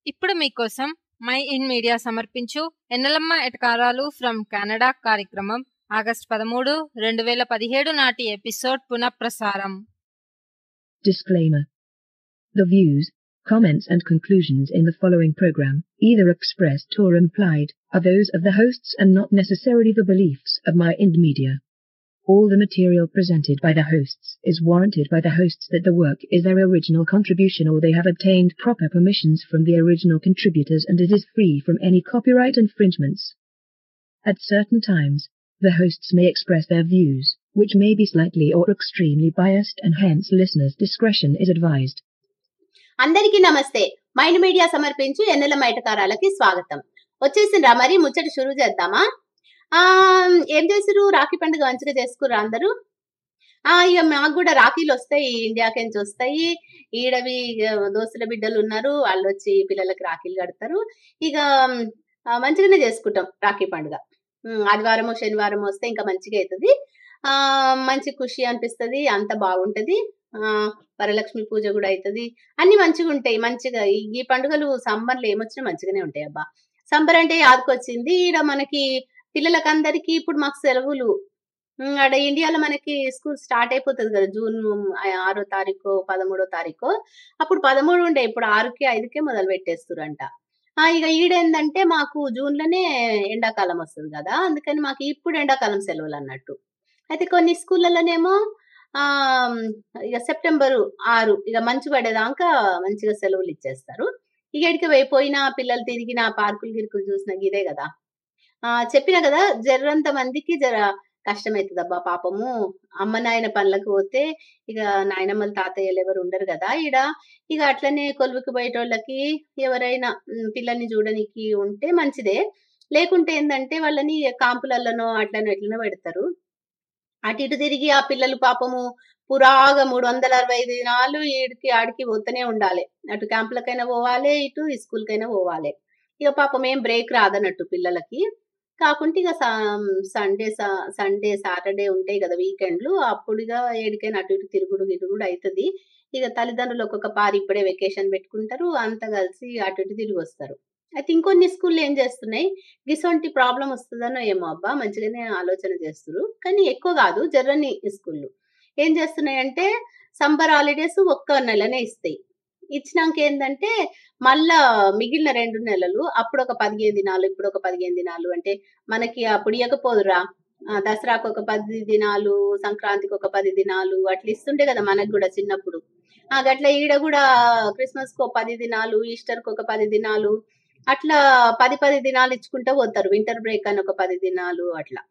ఇప్పుడు మీకోసం my mind media సమర్పించు ఎన్నెలమ్మ ఎటకారాలు ఫ్రమ్ కెనడా కార్యక్రమం ఆగస్టు పదమూడు రెండు వేల పదిహేడు నాటి ఎపిసోడ్ పునఃప్రసారం Disclaimer. The views, comments and conclusions in the following program, either expressed or implied, are those of the hosts and not necessarily the beliefs of My Ind Media. All the material presented by the hosts is warranted by the hosts that the work is their original contribution or they have obtained proper permissions from the original contributors and it is free from any copyright infringements. At certain times, the hosts may express their views, which may be slightly or extremely biased and hence listeners' discretion is advised. అందరికీ నమస్తే mind media సమర్పించు ఎన్నెల మైటకారాలకి స్వాగతం వచ్చేసిండ్రా మరి ముచ్చట షురూ చేద్దామా ఆ ఏం చేసిరు రాఖీ పండుగ మంచిగా చేసుకుర్రా అందరూ ఆ ఇక మాకు కూడా రాఖీలు వస్తాయి ఇండియాకి నుంచి వస్తాయి ఈడవి ఇక దోస్తుల బిడ్డలు ఉన్నారు వాళ్ళు వచ్చి పిల్లలకి రాఖీలు కడతారు ఇక ఆ, మంచిగానే చేసుకుంటాం రాఖీ పండుగ ఉమ్, ఆదివారము శనివారం వస్తే ఇంకా మంచిగా అవుతుంది ఆ మంచి ఖుషి అనిపిస్తది అంత బాగుంటది ఆ వరలక్ష్మి పూజ కూడా అవుతుంది అన్ని మంచిగా ఉంటాయి మంచిగా ఈ ఈ పండుగలు సమ్మర్లో ఏమొచ్చినా మంచిగానే ఉంటాయి అబ్బా సమ్మర్ అంటే యాదకొచ్చింది ఈడ మనకి పిల్లలకి అందరికీ ఇప్పుడు మాకు సెలవులు ఉమ్, ఆడ ఇండియాలో మనకి స్కూల్ స్టార్ట్ అయిపోతుంది కదా జూన్ ఆరో తారీఖు పదమూడో తారీఖు అప్పుడు పదమూడు ఉండే ఇప్పుడు ఆరుకి ఐదుకే మొదలు పెట్టేస్తురంట ఆ ఇక ఈడేందంటే మాకు జూన్ లోనే ఎండాకాలం వస్తుంది కదా అందుకని మాకు ఇప్పుడు ఎండాకాలం సెలవులు అన్నట్టు అయితే కొన్ని స్కూళ్ళలోనేమో ఆ ఇక సెప్టెంబరు ఆరు ఇక మంచు పడేదాకా మంచిగా సెలవులు ఇచ్చేస్తారు ఇక ఇక్కడికి పోయిపోయిన పిల్లలు తిరిగిన పార్కులు గిరుకులు చూసిన ఇదే కదా ఆ చెప్పిన కదా జర్రంత మందికి జర కష్టమవుతుంది అబ్బా పాపము అమ్మ నాయన పనులకు పోతే ఇక నాయనమ్మలు తాతయ్యలు ఎవరు ఉండరు కదా ఈడ ఇక అట్లనే కొలువుకి పోయేటోళ్ళకి ఎవరైనా ఉమ్, పిల్లల్ని చూడనికి ఉంటే మంచిదే లేకుంటే ఏంటంటే వాళ్ళని కాంపులలోనో అట్లనో ఎట్లనో పెడతారు అటు ఇటు తిరిగి ఆ పిల్లలు పాపము పురాగా మూడు వందల అరవై ఐదు దినాలు ఈడికి ఆడికి పోతూనే ఉండాలి అటు క్యాంపులకైనా పోవాలి ఇటు ఈ స్కూల్ కైనా పోవాలి ఇక పాపం ఏం బ్రేక్ రాదన్నట్టు పిల్లలకి కాకుంటే ఇక సండే సండే సాటర్డే ఉంటాయి కదా వీకెండ్లు అప్పుడు ఇక ఏడికైనా అటు ఇటు తిరుగుడు గిరుగుడు అవుతుంది ఇక తల్లిదండ్రులు ఒక్కొక్క పారి ఇప్పుడే వెకేషన్ పెట్టుకుంటారు అంతా కలిసి అటు ఇటు తిరిగి వస్తారు అయితే ఇంకొన్ని స్కూళ్ళు ఏం చేస్తున్నాయి గిసొంటి ప్రాబ్లం వస్తుందనో ఏమో అబ్బా మంచిగానే ఆలోచన చేస్తున్నారు కానీ ఎక్కువ కాదు జర్రని స్కూళ్ళు ఏం చేస్తున్నాయంటే సంబర్ హాలిడేస్ ఒక్క నెలనే ఇస్తాయి ఇచ్చినాక ఏంటంటే మళ్ళా మిగిలిన రెండు నెలలు అప్పుడు ఒక పదిహేను దినాలు ఇప్పుడు ఒక పదిహేను దినాలు అంటే మనకి అప్పుడు ఇవ్వకపోదురా ఆ, దసరాకు ఒక పది దినాలు సంక్రాంతికి ఒక పది దినాలు అట్లా ఇస్తుండే కదా మనకు కూడా చిన్నప్పుడు ఆ గట్ల ఈడ కూడా క్రిస్మస్ కు ఒక పది దినాలు ఈస్టర్ కు ఒక పది దినాలు అట్లా పది పది దినాలు ఇచ్చుకుంటూ పోతారు వింటర్ బ్రేక్ అని ఒక పది దినాలు అట్లా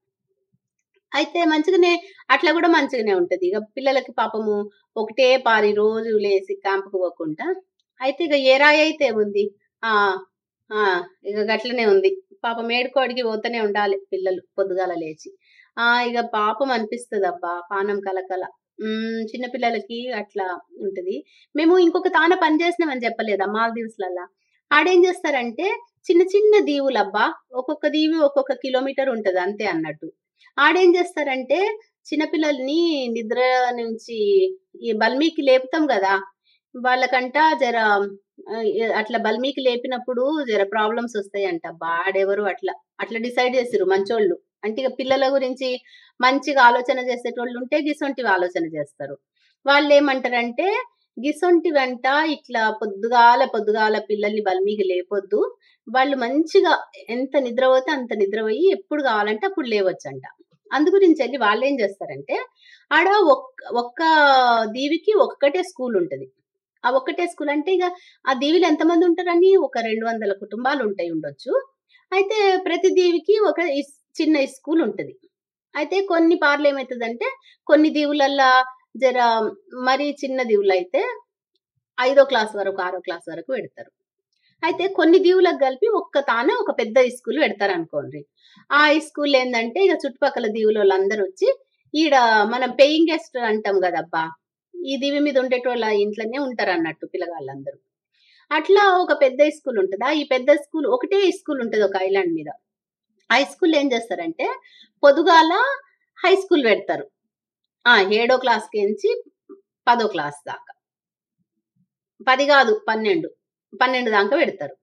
అయితే మంచిగానే అట్లా కూడా మంచిగానే ఉంటది ఇక పిల్లలకి పాపము ఒకటే పారి రోజు లేసి క్యాంపుకు పోకుండా అయితే ఇక ఏ రాయి అయితే ఉంది ఆ ఆ ఇక గట్లనే ఉంది పాపం ఏడుకోడికి పోతూనే ఉండాలి పిల్లలు పొద్దుగాల లేచి ఆ ఇక పాపం అనిపిస్తుంది అబ్బా పానం కలకల ఉమ్, చిన్న పిల్లలకి అట్లా ఉంటది మేము ఇంకొక తాన పని చేసినామని చెప్పలేదా మాల్దీవ్స్ లల్లా ఆడేం చేస్తారంటే చిన్న చిన్న దీవులు అబ్బా ఒక్కొక్క దీవి ఒక్కొక్క కిలోమీటర్ ఉంటది అంతే అన్నట్టు ఆడేం చేస్తారంటే చిన్నపిల్లల్ని నిద్ర నుంచి ఈ బల్మీకి లేపుతాం కదా వాళ్ళకంట జర ఆ, అట్లా బల్మీకి లేపినప్పుడు జర ప్రాబ్లమ్స్ వస్తాయంట బాడెవరు అట్లా అట్లా డిసైడ్ చేసిరు మంచోళ్ళు అంటే ఇక పిల్లల గురించి మంచిగా ఆలోచన చేసేటోళ్ళు ఉంటే గిసొంటివి ఆలోచన చేస్తారు వాళ్ళు ఏమంటారంటే గిసొంటి వెంట ఇట్లా పొద్దుగాల పొద్దుగాల పిల్లల్ని బల్మీకి లేపొద్దు వాళ్ళు మంచిగా ఎంత నిద్ర పోతే అంత నిద్ర పోయి ఎప్పుడు కావాలంటే అప్పుడు లేవచ్చంట అందు గురించి వెళ్ళి వాళ్ళు ఏం చేస్తారంటే ఆడ ఒక్క ఒక్క దీవికి ఒక్కటే స్కూల్ ఉంటది ఆ ఒక్కటే స్కూల్ అంటే ఇక ఆ దీవిలో ఎంతమంది ఉంటారని ఒక రెండు వందల కుటుంబాలు ఉంటాయి ఉండొచ్చు అయితే ప్రతి దీవికి ఒక ఇస్- చిన్న స్కూల్ ఉంటది అయితే కొన్ని పార్లు ఏమవుతుందంటే కొన్ని దీవులల్లా జర మరి చిన్న దీవులు అయితే ఐదో క్లాస్ వరకు ఆరో క్లాస్ వరకు పెడతారు అయితే కొన్ని దీవులకు కలిపి ఒక్క తానే ఒక పెద్ద స్కూల్ పెడతారు అనుకోండి ఆ స్కూల్ ఏంటంటే ఇక చుట్టుపక్కల దీవుల వాళ్ళందరూ వచ్చి ఈడ మనం పేయింగ్ గెస్ట్ అంటాం కదబ్బా ఈ దీవి మీద ఉండేటోళ్ళ ఇంట్లోనే ఉంటారు అన్నట్టు పిల్లగాళ్ళందరూ అట్లా ఒక పెద్ద స్కూల్ ఉంటుందా ఈ పెద్ద స్కూల్ ఒకటే స్కూల్ ఉంటుంది ఒక ఐలాండ్ మీద హై స్కూల్ ఏం చేస్తారంటే పొదుగాల హై స్కూల్ పెడతారు ఆ ఏడో క్లాస్ నుంచి పదో క్లాస్ దాకా పది కాదు పన్నెండు పన్నెండు దాకా పెడతారు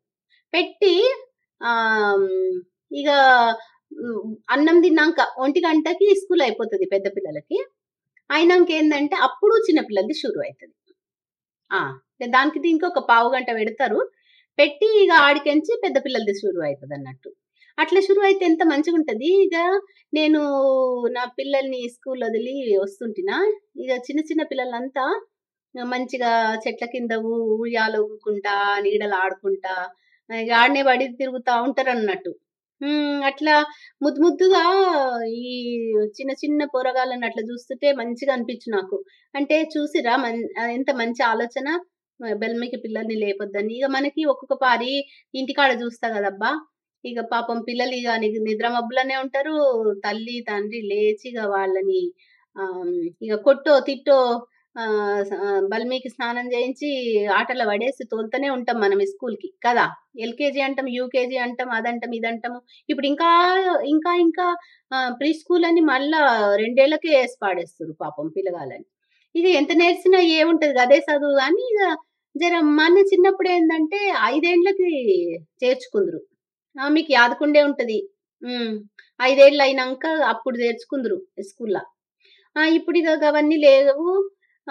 పెట్టి ఆ ఇక ఉమ్, అన్నం తిన్నాక ఒంటి గంటకి స్కూల్ అయిపోతుంది పెద్ద పిల్లలకి అయినాక ఏంటంటే అప్పుడు చిన్న పిల్లలది షురు అవుతుంది ఆ ఇక దానికి దీనికి ఒక పావు గంట పెడతారు పెట్టి ఇక ఆడికెంచి పెద్ద పిల్లలది షురు అవుతుంది అన్నట్టు అట్లా షురు అయితే ఎంత మంచిగా ఉంటది ఇక నేను నా పిల్లల్ని స్కూల్ వదిలి వస్తుంటినా ఇక చిన్న చిన్న పిల్లలంతా మంచిగా చెట్ల కింద ఊ- ఉయ్యాలు ఊగుకుంటా నీడలు ఆడుకుంటా ఇక ఆడనే పడి తిరుగుతా ఉంటారు అన్నట్టు ఉమ్, అట్లా ముద్దు ముద్దుగా ఈ చిన్న చిన్న పోరగాళ్ళని అట్లా చూస్తుంటే మంచిగా అనిపించు నాకు అంటే చూసిరా మన్ ఎంత మంచి ఆలోచన బెల్మికి పిల్లల్ని లేపొద్దని ఇక మనకి ఒక్కొక్క పారి ఇంటికాడ చూస్తా కదబ్బా ఇక పాపం పిల్లలు ఇక ని- నిద్ర మబ్బులనే ఉంటారు తల్లి తండ్రి లేచి ఇక వాళ్ళని ఆ, ఇక కొట్టో తిట్టో ఆ, స- ఆ, బల్మీకి స్నానం చేయించి ఆటలో పడేసి తోలుతూనే ఉంటాం మనం స్కూల్ కి కదా ఎల్కేజీ అంటాం యూకేజీ అంటాం అదంటాం ఇదంటాము ఇప్పుడు ఇంకా ఇంకా ఇంకా ప్రీ స్కూల్ అని మళ్ళా రెండేళ్లకే వేసి పాడేస్తారు పాపం పిల్లగాలని ఇక ఎంత నేర్చినా ఏముంటది అదే చదువు కానీ ఇక జర మన చిన్నప్పుడు ఏంటంటే ఐదేండ్లకి చేర్చుకుందరు ఆ, మీకు యాదకుండే ఉంటది ఉమ్, ఐదేళ్ళు అయినాక అప్పుడు చేర్చుకుందరు స్కూల్లో ఇప్పుడు ఇక అవన్నీ లేవు ఆ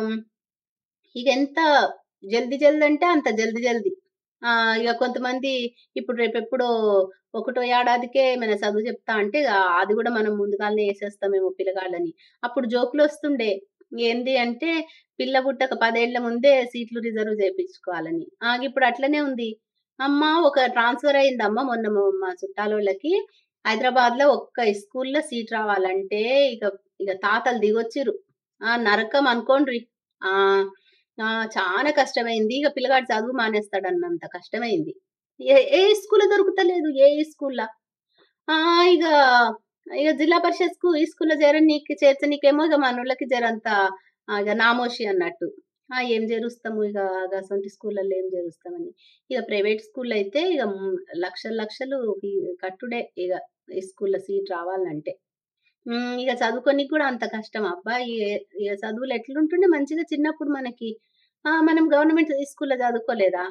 ఇక ఎంత జల్దీ జల్దీ అంటే అంత జల్దీ జల్దీ ఆ ఇక కొంతమంది ఇప్పుడు రేపు ఎప్పుడో ఒకటో ఏడాదికే మన చదువు చెప్తా అంటే ఇక అది కూడా మనం ముందుగానే వేసేస్తామేమో పిల్లగాళ్ళని అప్పుడు జోకులు వస్తుండే ఏంది అంటే పిల్ల పుట్టక పదేళ్ల ముందే సీట్లు రిజర్వ్ చేయించుకోవాలని ఆ ఇప్పుడు అట్లనే ఉంది అమ్మ ఒక ట్రాన్స్ఫర్ అయిందమ్మ మొన్న మా- మా చుట్టాలోళ్ళకి హైదరాబాద్ లో ఒక్క స్కూల్లో సీట్ రావాలంటే ఇక ఇక తాతలు దిగొచ్చిర్రు ఆ నరకం అనుకోండ్రి ఆ ఆ చాలా కష్టమైంది ఇక పిల్లగాడు చదువు మానేస్తాడు అన్నంత కష్టమైంది ఏ ఏ స్కూల్ దొరుకుతలేదు ఏ స్కూల్లో ఆ ఇక ఇక జిల్లా పరిషత్ స్కూల్ ఈ స్కూల్లో చేర నీకు చేర్చనీకేమో ఇక మనోళ్ళకి జరంత ఆ, ఇక నామోషి అన్నట్టు ఆ ఏం చేరుస్తాము ఇక అసంటి స్కూళ్ళల్లో ఏం చేరుస్తామని ఇక ప్రైవేట్ స్కూల్ అయితే ఇక మ్, లక్షలు లక్షలు ఫీ- కట్టుడే ఇక ఈ స్కూల్లో సీట్ రావాలంటే ఉమ్, ఇక చదువుకొని కూడా అంత కష్టం అబ్బా ఇక ఇక చదువులు ఎట్లుంటుండే మంచిగా చిన్నప్పుడు మనకి ఆ మనం గవర్నమెంట్ స్కూల్లో చదువుకోలేదా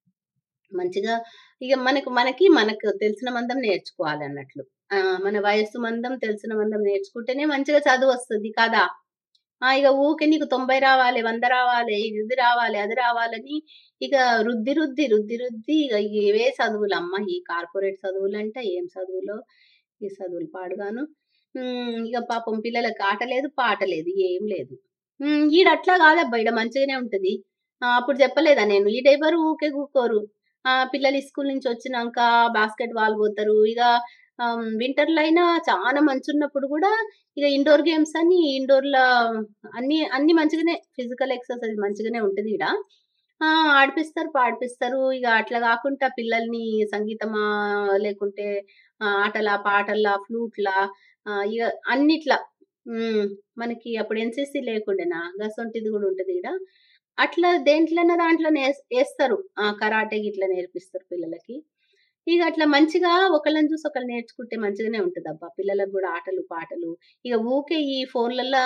మంచిగా ఇక మనకు మనకి మనకు తెలిసిన మందం నేర్చుకోవాలి అన్నట్లు ఆ మన వయస్సు మందం తెలిసిన మందం నేర్చుకుంటేనే మంచిగా చదువు వస్తుంది కదా ఆ ఇక ఊకే నీకు తొంభై రావాలి వంద రావాలి ఇది రావాలి అది రావాలని ఇక రుద్ది రుద్ది రుద్ది రుద్ది ఇక ఇవే చదువులు అమ్మ ఈ కార్పొరేట్ చదువులు అంటే ఏం చదువులో ఈ చదువులు పాడుగాను ఉమ్, ఇక పాపం పిల్లలకి ఆట లేదు పాట లేదు ఏం లేదు ఉమ్, ఈడ అట్లా కాదబ్బా ఈడ మంచిగానే ఉంటది ఆ, అప్పుడు చెప్పలేదా నేను ఈడెవరు ఊకే కూకోరు ఆ పిల్లలు స్కూల్ నుంచి వచ్చినాక బాస్కెట్ బాల్ పోతారు ఇక వింటర్ లో అయినా చాలా మంచి ఉన్నప్పుడు కూడా ఇక ఇండోర్ గేమ్స్ అని ఇండోర్ లో అన్ని అన్ని మంచిగానే ఫిజికల్ ఎక్సర్సైజ్ మంచిగానే ఉంటది ఈడ ఆ ఆడిపిస్తారు పాడిపిస్తారు ఇక అట్లా కాకుండా పిల్లల్ని సంగీతమా లేకుంటే ఆ, ఆటలా పాటల్లా ఫ్లూట్లా ఆ, ఇక అన్నిట్లా ఉమ్, మనకి అప్పుడు ఎన్సీసీ లేకుండేనా గసొంటిది కూడా ఉంటది ఈడ అట్లా దేంట్లోనే దాంట్లో వేస్తారు ఆ కరాటే ఇట్లా నేర్పిస్తారు పిల్లలకి ఇక అట్లా మంచిగా ఒకళ్ళని చూసి ఒకళ్ళు నేర్చుకుంటే మంచిగానే ఉంటది అబ్బా పిల్లలకు కూడా ఆటలు పాటలు ఇక ఊకే ఈ ఫోన్లలో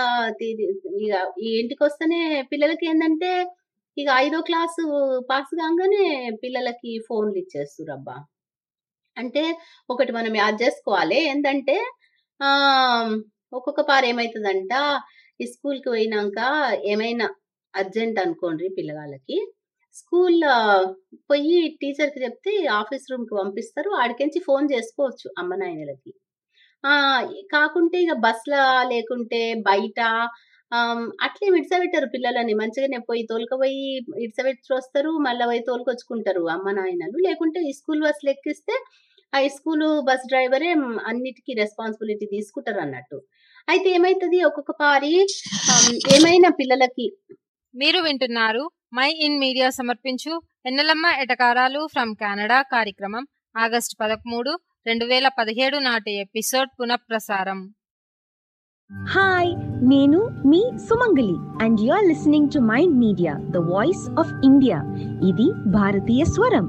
ఇక ఈ ఇంటికి వస్తేనే పిల్లలకి ఏంటంటే ఇక ఐదో క్లాసు పాస్ కాగానే పిల్లలకి ఫోన్లు ఇచ్చేస్తారు అబ్బా అంటే ఒకటి మనం యాద్ చేసుకోవాలి ఏంటంటే ఆ ఒక్కొక్క పారు ఏమవుతుందంట ఈ స్కూల్కి పోయినాక ఏమైనా అర్జెంట్ అనుకోండి పిల్లగాళ్ళకి స్కూల్లో పోయి టీచర్కి చెప్తే ఆఫీస్ రూమ్కి పంపిస్తారు ఆడికించి ఫోన్ చేసుకోవచ్చు అమ్మ నాయనలకి ఆ కాకుంటే ఇక బస్లా లేకుంటే బయట ఆమ్, అట్లే విడిసబెట్టారు పిల్లలని మంచిగానే పోయి తోలుకపోయి ఇడిసబెట్టి వస్తారు మళ్ళీ పోయి తోలుకొచ్చుకుంటారు అమ్మ నాయనలు లేకుంటే ఈ స్కూల్ బస్సులు ఎక్కిస్తే ఆ స్కూల్ బస్ డ్రైవరే మ్, అన్నిటికీ రెస్పాన్సిబిలిటీ తీసుకుంటారు అన్నట్టు అయితే ఏమైతుంది ఒక్కొక్క పారి ఆమ్, ఏమైనా పిల్లలకి మీరు వింటున్నారు మై ఇన్ మీడియా సమర్పించు ఎన్నెలమ్మ ఎటకారాలు ఫ్రమ్ కెనడా కార్యక్రమం ఆగస్టు పదమూడు రెండు వేల పదిహేడు నాటి ఎపిసోడ్ పునఃప్రసారం హాయ్ నేను మీ Sumangali and you are listening to mind media the voice of India ఇది భారతీయ స్వరం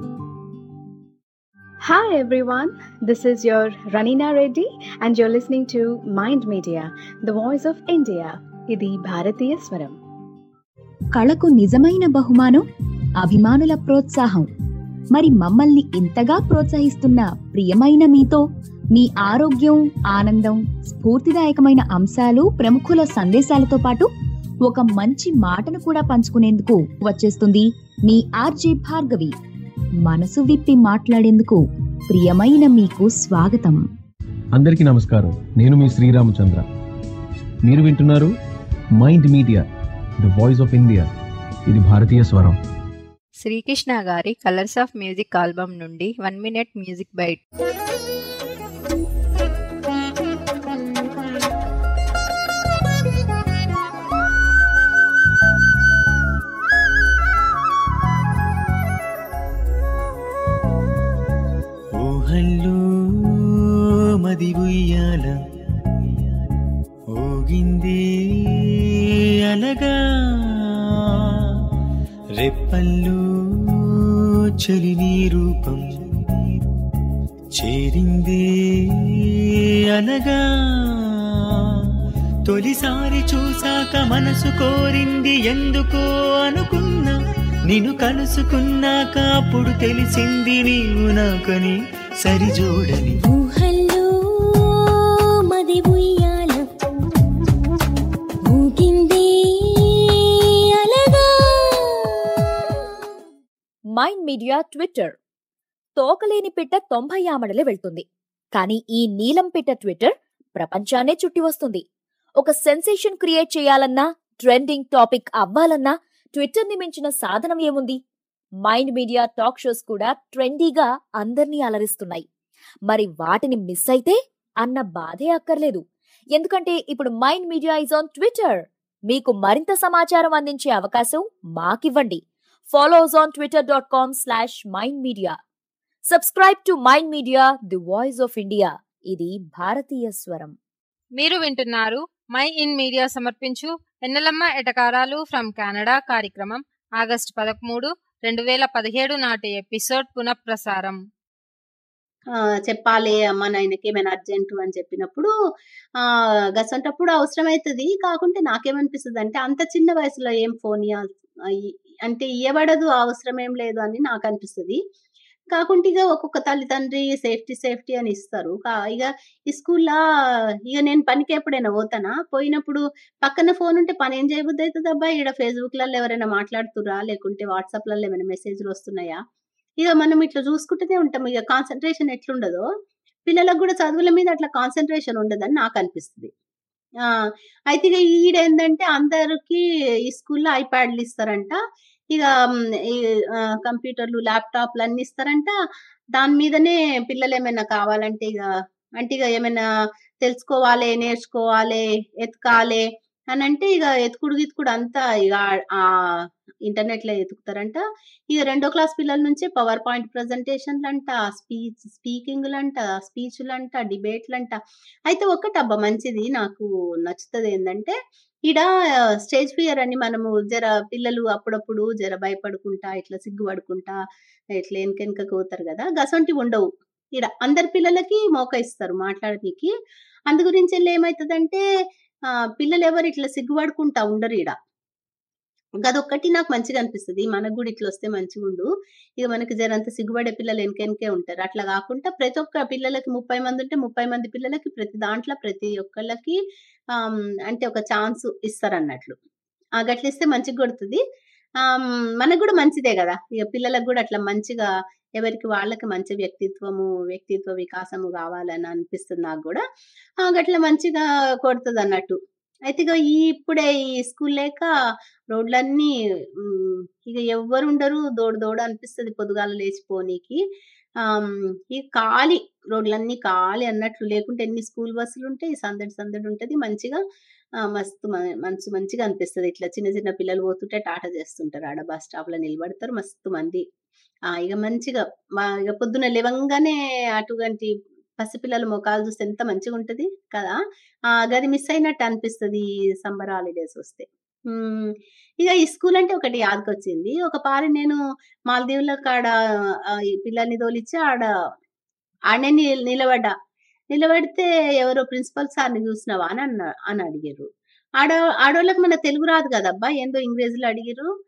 Hi everyone, this is your Ranina Reddy and you're listening to Mind Media, the voice of India. ఇది భారతీయ స్వరం కళకు నిజమైన బహుమానం అభిమానుల ప్రోత్సాహం మరి మమ్మల్ని ఇంతగా ప్రోత్సహిస్తున్న ప్రియమైన మీతో మీ ఆరోగ్యం ఆనందం స్ఫూర్తిదాయకమైన అంశాలు ప్రముఖుల సందేశాలతో పాటు ఒక మంచి మాటను కూడా పంచుకునేందుకు వచ్చేస్తుంది మీ ఆర్జే భార్గవి మనసు విప్పి మాట్లాడేందుకు ప్రియమైన మీకు స్వాగతం అందరికీ నమస్కారం నేను మీ శ్రీరామచంద్ర మీరు వింటున్నారు mind media the voice of India ఇది భారతీయ స్వరం శ్రీకృష్ణ గారి కలర్స్ ఆఫ్ మ్యూజిక్ ఆల్బమ్ నుండి వన్ మినిట్ మ్యూజిక్ బైట్ ఊహల్లో మది ఉయ్యాల ఊగింది అలగా రెప్పల్లో చలి నీ రూపం చేరింది అనగా తొలిసారి చూసాక మనసు కోరింది ఎందుకో అనుకున్నా నిన్ను కలుసుకున్నాక అప్పుడు తెలిసింది నీవు నాకని సరిజోడని ఊహల్లో మది ఉయ్యాల ఊగింది అలగా మైండ్ మీడియా ట్విట్టర్ తోకలేని పిట్ట తొంభై ఆమడలే వెళ్తుంది కానీ ఈ నీలం పిట్ట ట్విట్టర్ ప్రపంచాన్నే చుట్టి వస్తుంది ఒక సెన్సేషన్ క్రియేట్ చేయాలన్నా ట్రెండింగ్ టాపిక్ అవ్వాలన్నా ట్విట్టర్ ని మించిన సాధనం ఏముంది మైండ్ మీడియా టాక్ షోస్ కూడా ట్రెండీగా అందర్నీ అలరిస్తున్నాయి మరి వాటిని మిస్ అయితే అన్న బాధే అక్కర్లేదు ఎందుకంటే ఇప్పుడు mind media is on Twitter మీకు మరింత సమాచారం అందించే అవకాశం మాకివ్వండి follow us on Twitter dot com slash mind media subscribe to mind media the voice of India ఇది భారతీయ స్వరం మీరు వింటున్నారు మై ఇన్ మీడియా సమర్పించు ఎన్నెలమ్మ ఎటకారాలు ఫ్రమ్ కెనడా కార్యక్రమం ఆగస్టు పదమూడు రెండు వేల పదిహేడు నాటి ఎపిసోడ్ పునఃప్రసారం ఆ, చెప్పాలి అమ్మ నాయనకి ఏమైనా అర్జెంటు అని చెప్పినప్పుడు ఆ గసంటప్పుడు అవసరం అవుతుంది కాకుంటే నాకేమనిపిస్తుంది అంటే అంత చిన్న వయసులో ఏం ఫోన్ ఇయ్యాల్- ఇ- అంటే ఇవ్వబడదు అవసరం ఏం లేదు అని నాకు అనిపిస్తుంది కాకుంటే ఇక ఒక్కొక్క తల్లిదండ్రి సేఫ్టీ సేఫ్టీ అని ఇస్తారు కా- ఇక ఈ స్కూల్లో ఇక నేను పనికి ఎప్పుడైనా పోతానా పోయినప్పుడు పక్కన ఫోన్ ఉంటే పని ఏం చేయబుద్ది అవుతుంది అబ్బా ఇక్కడ ఫేస్బుక్లలో ఎవరైనా మాట్లాడుతురా లేకుంటే వాట్సాప్లలో ఏమైనా మెసేజ్లు వస్తున్నాయా ఇక మనం ఇట్లా చూసుకుంటూనే ఉంటాం ఇక కాన్సన్ట్రేషన్ ఎట్లుండదో పిల్లలకు కూడా చదువుల మీద అట్లా కాన్సన్ట్రేషన్ ఉండదని నాకు అనిపిస్తుంది ఆ అయితే ఇక ఈడ ఏంటంటే అందరికి ఈ స్కూల్లో ఐప్యాడ్లు ఇస్తారంట ఇక మ్, ఈ ఆ, కంప్యూటర్లు ల్యాప్టాప్లు అన్ని ఇస్తారంట దాని మీదనే పిల్లలు ఏమైనా కావాలంటే ఇక అంటే ఇక ఏమైనా తెలుసుకోవాలి నేర్చుకోవాలి ఎతకాలి అని అంటే ఇక ఎతుకుడు గితుకుడు అంతా ఇక ఆ- ఆ ఇంటర్నెట్ లో ఎతుకుతారంట ఇక రెండో క్లాస్ పిల్లల నుంచే పవర్ పాయింట్ ప్రజెంటేషన్లు అంట స్పీచ్ స్పీకింగ్లు అంట స్పీచ్లు అంట డిబేట్లు అంట అయితే ఒకటబ్బా మంచిది నాకు నచ్చుతుంది ఏంటంటే ఈడ స్టేజ్ ఫియర్ అని మనము జర పిల్లలు అప్పుడప్పుడు జర భయపడుకుంటా ఇట్లా సిగ్గుపడుకుంటా ఇట్లా వెనకెనక పోతారు కదా గసంటి ఉండవు ఈడ అందరి పిల్లలకి మోక ఇస్తారు మాట్లాడడానికి అందు గురించి వెళ్ళి ఏమవుతుందంటే ఆ, పిల్లలు ఎవరు ఇట్లా సిగ్గుపడుకుంటా ఉండరు ఈడ గదొక్కటి నాకు మంచిగా అనిపిస్తుంది మనకు కూడా ఇట్లా వస్తే మంచిగా ఉండు ఇక మనకి జరంత సిగ్గుపడే పిల్లలు వెనకెనకే ఉంటారు అట్లా కాకుండా ప్రతి ఒక్క పిల్లలకి ముప్పై మంది ఉంటే ముప్పై మంది పిల్లలకి ప్రతి దాంట్లో ప్రతి ఒక్కళ్ళకి ఆమ్, అంటే ఒక ఛాన్స్ ఇస్తారు అన్నట్లు ఆ గట్ల ఇస్తే మంచిగా కొడుతుంది ఆమ్, మనకు కూడా మంచిదే కదా ఇక పిల్లలకు కూడా అట్లా మంచిగా ఎవరికి వాళ్ళకి మంచి వ్యక్తిత్వము వ్యక్తిత్వ వికాసము కావాలని అనిపిస్తుంది నాకు కూడా ఆ గట్ల మంచిగా కొడుతుంది అన్నట్టు అయితే ఇక ఈ ఇప్పుడే ఈ స్కూల్ లేక రోడ్లన్నీ ఉమ్, ఇక ఎవ్వరు ఉండరు దోడు దోడు అనిపిస్తుంది పొద్దుగాల లేచిపోనీకి ఆమ్, ఈ ఖాళీ రోడ్లన్నీ ఖాళీ అన్నట్లు లేకుంటే ఎన్ని స్కూల్ బస్సులు ఉంటాయి సందడి సందడి ఉంటది మంచిగా ఆ, మస్తు మ- మనసు మంచిగా అనిపిస్తుంది ఇట్లా చిన్న చిన్న పిల్లలు పోతుంటే టాటా చేస్తుంటారు ఆడ బస్ స్టాప్ లో నిలబడతారు మస్తు మంది ఆ ఇక మంచిగా మా ఇక పొద్దున లేవంగానే అటువంటి పసిపిల్లల ముఖాలు చూస్తే ఎంత మంచిగా ఉంటది కదా ఆ గది మిస్ అయినట్టు అనిపిస్తుంది సమ్మర్ హాలిడేస్ వస్తే ఉమ్, ఇక ఈ స్కూల్ అంటే ఒకటి యాదకొచ్చింది ఒక పారి నేను మాల్దీవుల కాడ ఆ, ఈ పిల్లల్ని తోలిచ్చి ఆడ ఆడనే ని- నిలబడ్డా నిలబడితే ఎవరో ప్రిన్సిపల్ సార్ని చూసినావా అని అన్న అని అడిగారు ఆడ ఆడోళ్ళకి మన తెలుగు రాదు కదబ్బా ఏందో ఇంగ్రేజీలో అడిగారు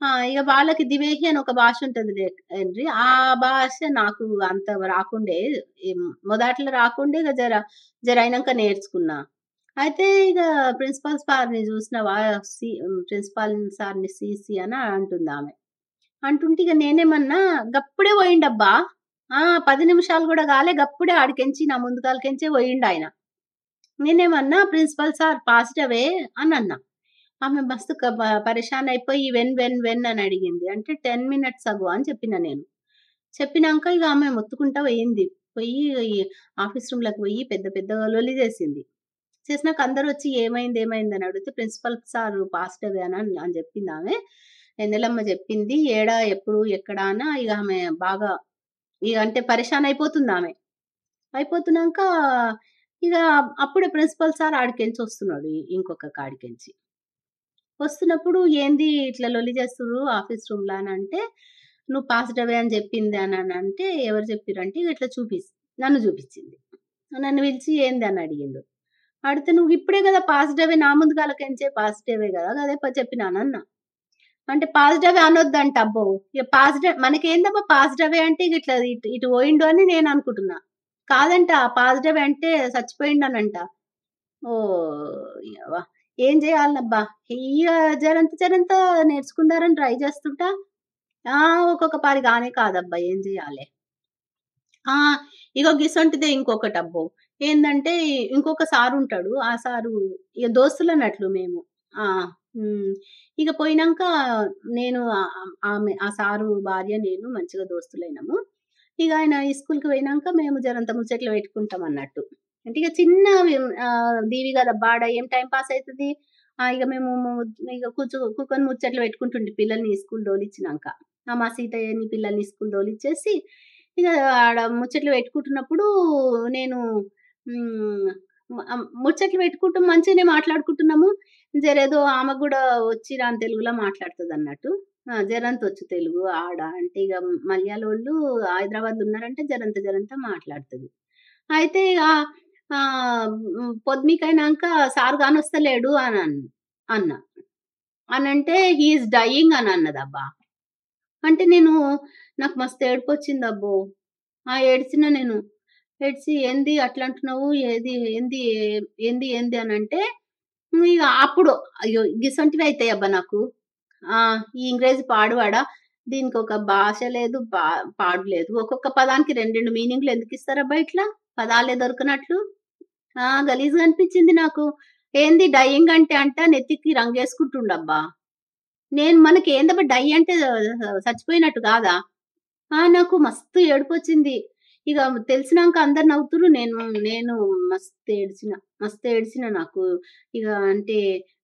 ఆ ఇక వాళ్ళకి దివేహి అని ఒక భాష ఉంటది ఏంటి ఆ భాష నాకు అంత రాకుండే ఏం మొదట్లో రాకుండే ఇక జర జర అయినాక నేర్చుకున్నా అయితే ఇక ప్రిన్సిపల్ సార్ని చూసిన సి ప్రిన్సిపాల్ సార్ని సిసి అని అంటుంది ఆమె అంటుంటే ఇక నేనేమన్నా గప్పుడే పోయిండబ్బా ఆ పది నిమిషాలు కూడా కాలే గప్పుడే ఆడికెంచి నా ముందుకాలకెంచే పోయిండు ఆయన నేనేమన్నా ప్రిన్సిపల్ సార్ పాజిటివే అని అన్నా ఆమె మస్తు క- ప- పరేషాన్ అయిపోయి వెన్ వెన్ వెన్ అని అడిగింది అంటే టెన్ మినిట్స్ అగో అని చెప్పిన నేను చెప్పినాక ఇక ఆమె మొత్తుకుంటా పోయింది పోయి ఈ ఆఫీస్ రూమ్ లోకి పోయి పెద్ద పెద్ద లొల్లి చేసింది చేసినాక అందరూ వచ్చి ఏమైంది ఏమైంది అని అడిగితే ప్రిన్సిపల్ సార్ పాజిటివ్ అని అని అని చెప్పింది ఆమె ఎన్నెలమ్మ చెప్పింది ఏడా ఎప్పుడు ఎక్కడ అన ఇక ఆమె బాగా ఇక అంటే పరేషాన్ అయిపోతుంది ఆమె అయిపోతున్నాక ఇక అప్పుడే ప్రిన్సిపల్ సార్ ఆడికెంచి వస్తున్నాడు ఈ- ఇంకొక కాడికెంచి వస్తున్నప్పుడు ఏంది ఇట్లా లొల్లి చేస్తుర్రు ఆఫీస్ రూమ్ లో అని అంటే నువ్వు పాజిటివ్ అని చెప్పింది అని అని అంటే ఎవరు చెప్పిరంటే ఇక ఇట్లా చూపి నన్ను చూపించింది నన్ను పిలిచి ఏంది అని అడిగిండు అడిగితే నువ్వు ఇప్పుడే కదా పాజిటివే నా ముందు కాలకెంచే పాజిటివే కదా అదే ప- చెప్పినాను అన్న అంటే పాజిటివ్ అనొద్దంట అబ్బో ఇక పాజిటివ్ మనకేందబ్బా పాజిటివే అంటే ఇక ఇట్లా ఇటు ఇటు పోయిండు అని నేను అనుకుంటున్నా కాదంట పాజిటివ్ అంటే చచ్చిపోయిండనంట ఓ యవ్వ. ఏం చేయాలబ్బా ఇక జరంత జరంత నేర్చుకుందారని ట్రై చేస్తుంటా ఆ ఒక్కొక్క పారి కానే కాదబ్బా ఏం చేయాలి ఆ ఇగో గిసొంటిదే ఇంకొకటి అబ్బో ఏందంటే ఇంకొక సారు ఉంటాడు ఆ సారు ఇక దోస్తులు అన్నట్లు మేము ఆ ఉమ్, ఇక పోయినాక నేను ఆ- ఆ- ఆమె ఆ సారు భార్య నేను మంచిగా దోస్తులైనాము ఇక ఆయన ఈ స్కూల్కి పోయినాక మేము జరంత ముచ్చట్లు పెట్టుకుంటాం అన్నట్టు అంటే ఇక చిన్న వి- ఆ, దీవి కదా బాడ ఏం టైం పాస్ అవుతుంది ఆ, ఇక మేము ము- ఇక కూర్చో కూకొని ముచ్చట్లు పెట్టుకుంటుండే పిల్లల్ని స్కూల్ దోలిచ్చినాక ఆ, మా సీతయ్యని పిల్లల్ని స్కూల్ దోలిచ్చేసి ఇక ఆడ ముచ్చట్లు పెట్టుకుంటున్నప్పుడు నేను మ్, మ- ముచ్చట్లు పెట్టుకుంటూ మంచిగానే మాట్లాడుకుంటున్నాము జరేదో ఆమె కూడా వచ్చి రాని తెలుగులో మాట్లాడుతుంది అన్నట్టు ఆ, జరంత వచ్చు తెలుగు ఆడ అంటే ఇక మలయాళ వాళ్ళు హైదరాబాద్ ఉన్నారంటే జరంత జరంత మాట్లాడుతుంది అయితే ఇక ఆ, మ్, పొద్దుమికైనాక సార్ కానొస్తలేడు అని అన్- అన్న అని అంటే హీఈస్ డయింగ్ అని అన్నదబ్బా అంటే నేను నాకు మస్తు ఏడుపు వచ్చింది అబ్బో ఆ ఏడ్చిన నేను ఏడ్చి ఏంది అట్లా అంటున్నావు ఏది ఏంది ఏ- ఏంది ఏంది అని అంటే "ఉమ్, ఇక అప్పుడు అయ్యో గిసంటివి అవుతాయి అబ్బా నాకు ఆ ఈ ఇంగ్రేజీ పాడువాడా దీనికి ఒక భాష లేదు పా పాడు లేదు ఒక్కొక్క పదానికి రెండు రెండు మీనింగ్లు ఎందుకు ఇస్తారబ్బా ఇట్లా పదాలే దొరికినట్లు ఆ గలీజ్గా అనిపించింది నాకు ఏంది డయింగ్ అంటే అంట నెత్తికి రంగేసుకుంటుండబ్బా నేను మనకి ఏందబ్బా డై అంటే ఆ, చచ్చిపోయినట్టు కాదా ఆ నాకు మస్తు ఏడుపు వచ్చింది ఇక తెలిసినాక అందరు నవ్వుతురు నేను నేను మస్తు ఏడ్చిన మస్తు ఏడ్చిన నాకు ఇక అంటే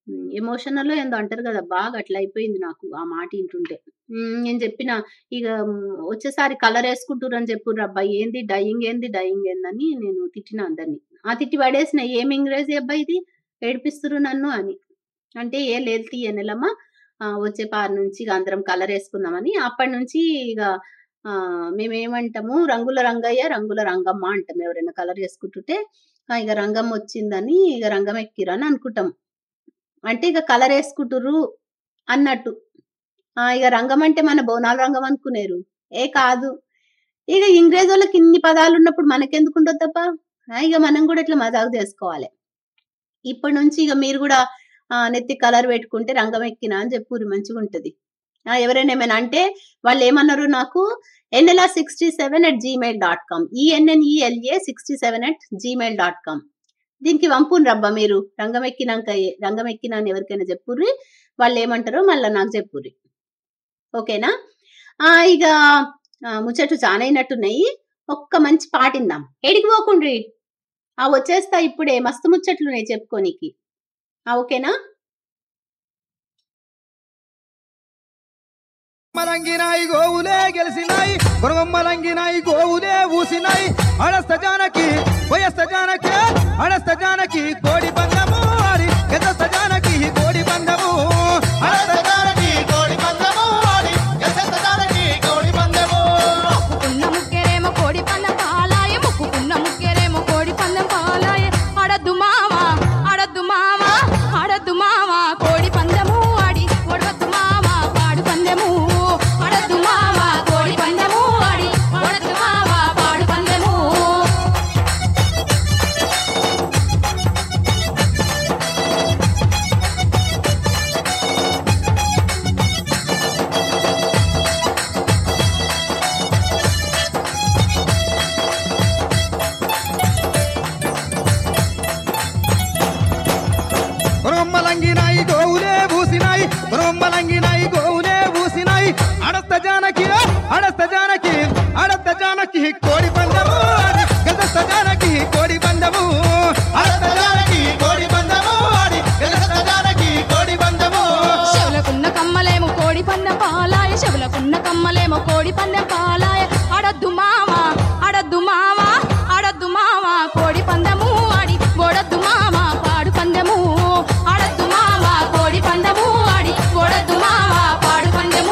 ఎమోషనల్ ఏందో అంటారు కదా బాగా అట్లా అయిపోయింది నాకు ఆ మాట వింటుంటే ఉమ్, నేను చెప్పిన ఇక ఉమ్, వచ్చేసారి కలర్ వేసుకుంటుర్రు అని చెప్పుర్రు అబ్బాయి ఏంది డయింగ్ ఏంది డయింగ్ ఏందని నేను తిట్టిన అందరిని ఆ తిట్టి పడేసిన ఏం ఇంగ్రేజీ అబ్బాయి ఇది ఏడిపిస్తురు నన్ను అని అంటే ఏ లేదు తీయనెలమ్మా ఆ, వచ్చే పారి నుంచి ఇక అందరం కలర్ వేసుకుందామని అప్పటి నుంచి ఇక ఆ, మేమేమంటాము రంగుల రంగయ్య రంగుల రంగమ్మ అంటాం ఎవరైనా కలర్ వేసుకుంటుంటే ఆ, ఇక రంగం వచ్చిందని ఇక రంగం ఎక్కిరు అని అనుకుంటాం అంటే ఇక కలర్ వేసుకుంటుర్రు అన్నట్టు ఆ, ఇక రంగం అంటే మన బోనాల రంగం అనుకునేరు ఏ కాదు ఇక ఇంగ్రేజ్ వాళ్ళకి ఇన్ని పదాలు ఉన్నప్పుడు మనకెందుకు ఉండొద్దబ్బా ఆ, ఇక మనం కూడా ఇట్లా మజాకు చేసుకోవాలి ఇప్పటి నుంచి ఇక మీరు కూడా ఆ, నెత్తి కలర్ పెట్టుకుంటే రంగం ఎక్కినా అని చెప్పుర్రి మంచిగా ఉంటది ఆ, ఎవరైనా ఏమైనా అంటే వాళ్ళు ఏమన్నారు నాకు N L A sixty seven at Gmail dot com E N N E L A sixty seven at Gmail dot com దీనికి వంపుని రబ్బా మీరు రంగం ఎక్కినాక ఏ- రంగం ఎక్కినా అని ఎవరికైనా చెప్పుర్రి వాళ్ళు ఏమంటారో మళ్ళీ నాకు చెప్పుర్రి ఓకేనా ఆ ఇక ఆ, ముచ్చట్లు చాలా అయినట్టున్నాయి ఒక్క మంచి పాటిందాం ఏడికి పోకుండ్రి ఆ వచ్చేస్తా ఇప్పుడే మస్తు ముచ్చట్లు ఉన్నాయి చెప్పుకోనికి ఆ ఓకేనా మలంగినాయి గోవులే గెలిసినాయి గురగమ్మలంగినాయి గోవులే ఊసినాయి అడస్త జానకి వయస్త జానకి అడస్త జానకి కోడి పందము ఆడి గెదస్త జానకి కోడి పందము అడస్త జానకి కోడి పందము ఆడి గెదస్త జానకి కోడి పందము ముక్కుకున్న ముక్కెరేమో కోడి పందెం పాలాయ ముక్కుకున్న ముక్కెరేమో కోడి పందెం పాలాయ అడద్దు మామ అడద్దు మామ అడద్దు మామ కోడి పందెము ఆడి ఒడవద్దు మామ పాడు పందెము పందెం పాలాయ ఆడద్దు మావా ఆడద్దు మావా ఆడద్దు మావా కోడి పందెము ఆడి ఓడద్దు మావా పాడు పందెము ఆడద్దు మావా కోడి పందెము ఆడి ఓడద్దు మావా పాడు పందెము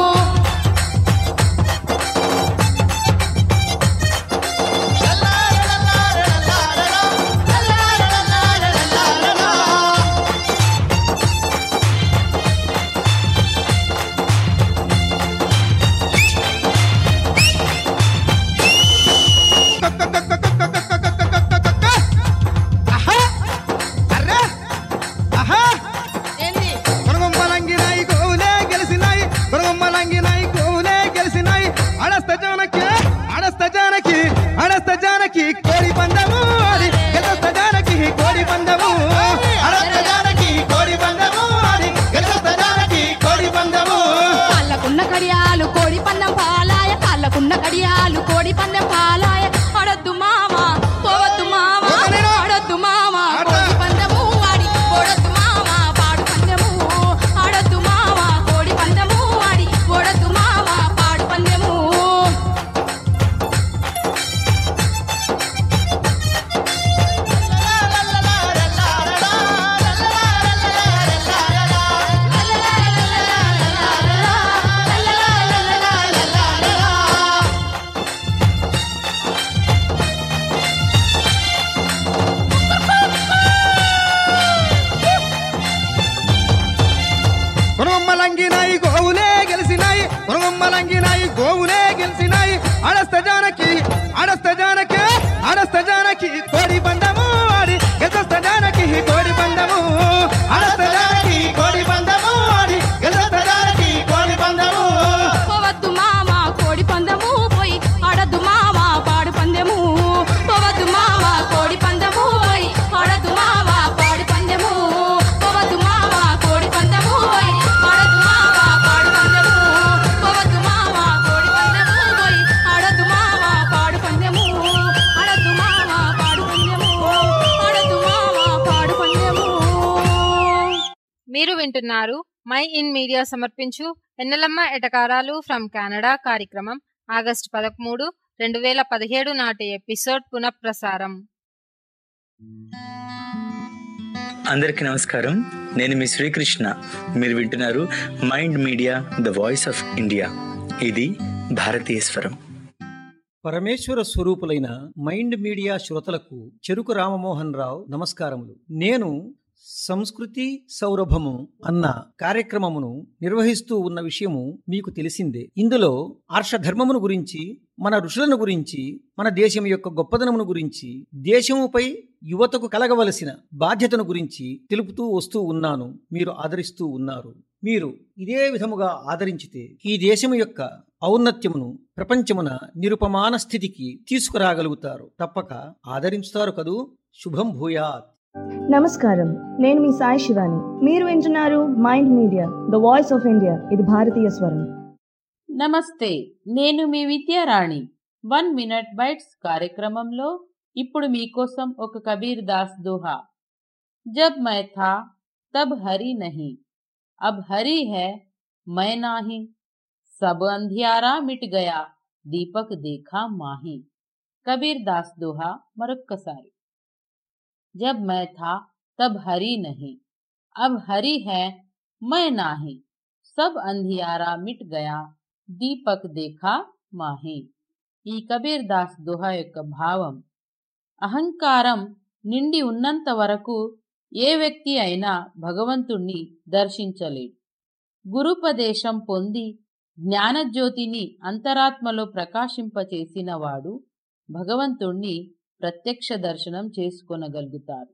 ఏంది కొనగొమ్మలంగినాయి గోవులే గెలిసినాయి కొనగొమ్మలంగినాయి గోవులే గెలిసినాయి అడస్త జానకి అడస్త జానకి అడస్త జానకి కోడి పందము ఆడి గెలస్త జానకి కోడి పందము అడస్త జానకి కోడి పందము ఆడి గెలస్త జానకి కోడి పందము కాళ్ళకున్న కడియాలు కోడి పందెం పాలాయ కాళ్ళకున్న కడియాలు కోడి పందెం పాలాయ ఆడద్దు మావా పోవద్దు మావా ఆడద్దు మావా కోడి పందెము ఆడి ఓడద్దు మావా పాడు పందెము ఆడద్దు మావా కోడి పందెము ఆడి ఓడద్దు మావా పాడు పందెము కొనగొమ్మలంగినాయి గోవులే గెలిసినాయి కొనగొమ్మలంగినాయి గోవులే గెలిసినాయి అడస్త జానకి అడస్త జానకి అడస్త జానకి కోడి పందము ఆడి గెలస్త జానకి కోడి పందము అడస్త జానకి కోడి పందము ఆడి గెలస్త జానకి కోడి పందము పోవద్దు మావా కోడి పందెము పోయి ఆడద్దు మావా పాడు పందెము పోవద్దు మావా కోడి పందెము పోయి ఆడద్దు మావా పాడు పందెము పోవద్దు మావా కోడి పందెము పోయి ఆడద్దు మావా పాడు పందెము పోవద్దు మావా కోడి పందెము పోయి ఆడద్దు మావా పాడు పందెము ఆడద్దు మావా పాడు పందెము ఆడద్దు మావా పాడు పందెము మీరు వింటున్నారు మై ఇన్ మీడియా సమర్పించు ఎన్నెలమ్మ ఎటకారాలు ఫ్రమ్ కెనడా కార్యక్రమం ఆగస్టు పదమూడు రెండు వేల పదిహేడు నాటి ఎపిసోడ్ పునఃప్రసారం అందరికీ నమస్కారం నేను మీ శ్రీకృష్ణ మీరు వింటున్నారు mind media the voice of India ఇది భారతీయ స్వరం పరమేశ్వర స్వరూపులైన మైండ్ మీడియా శ్రోతలకు చెరుకు రామమోహన్ రావు నమస్కారములు నేను సంస్కృతి సౌరభము అన్న కార్యక్రమమును నిర్వహిస్తూ ఉన్న విషయము మీకు తెలిసిందే ఇందులో ఆర్షధర్మమును గురించి మన ఋషులను గురించి మన దేశం యొక్క గొప్పదనమును గురించి దేశముపై యువతకు కలగవలసిన బాధ్యతను గురించి తెలుపుతూ వస్తూ ఉన్నాను మీరు ఆదరిస్తూ ఉన్నారు మీరు ఇదే విధముగా ఆదరించితే ఈ దేశము యొక్క ఔన్నత్యమును ప్రపంచమున నిరుపమాన స్థితికి తీసుకురాగలుగుతారు తప్పక ఆదరించుతారు కదూ శుభం భూయాత్ నమస్కారం నేను మీ సాయి శివాని మీరు వింటున్నారు mind media the voice of India ఇది భారతీయ స్వరం నమస్తే నేను మీ విద్యారాణి వన్ మినిట్ బైట్స్ కార్యక్రమంలో ఇప్పుడు మీకోసం ఒక కబీర్ దాస్ దోహా జబ్ మై థా తబ్ హరి నహీ అబ్ హరి హై మై నాహీ सब अंधियारा मिट गया दीपक देखा माही कबीर दास दोहा मरक्कसारी जब मैं था तब हरी नहीं अब हरी है मैं नाही सब अंधियारा मिट गया దీపక్ దేఖా మాహి ఈ కబీర్ దాస్ దోహ యొక్క భావం అహంకారం నిండి ఉన్నంత వరకు ఏ వ్యక్తి అయినా భగవంతుణ్ణి దర్శించలేడు గురుపదేశం పొంది జ్ఞానజ్యోతిని అంతరాత్మలో ప్రకాశింపచేసిన వాడు భగవంతుణ్ణి ప్రత్యక్ష దర్శనం చేసుకొనగలుగుతారు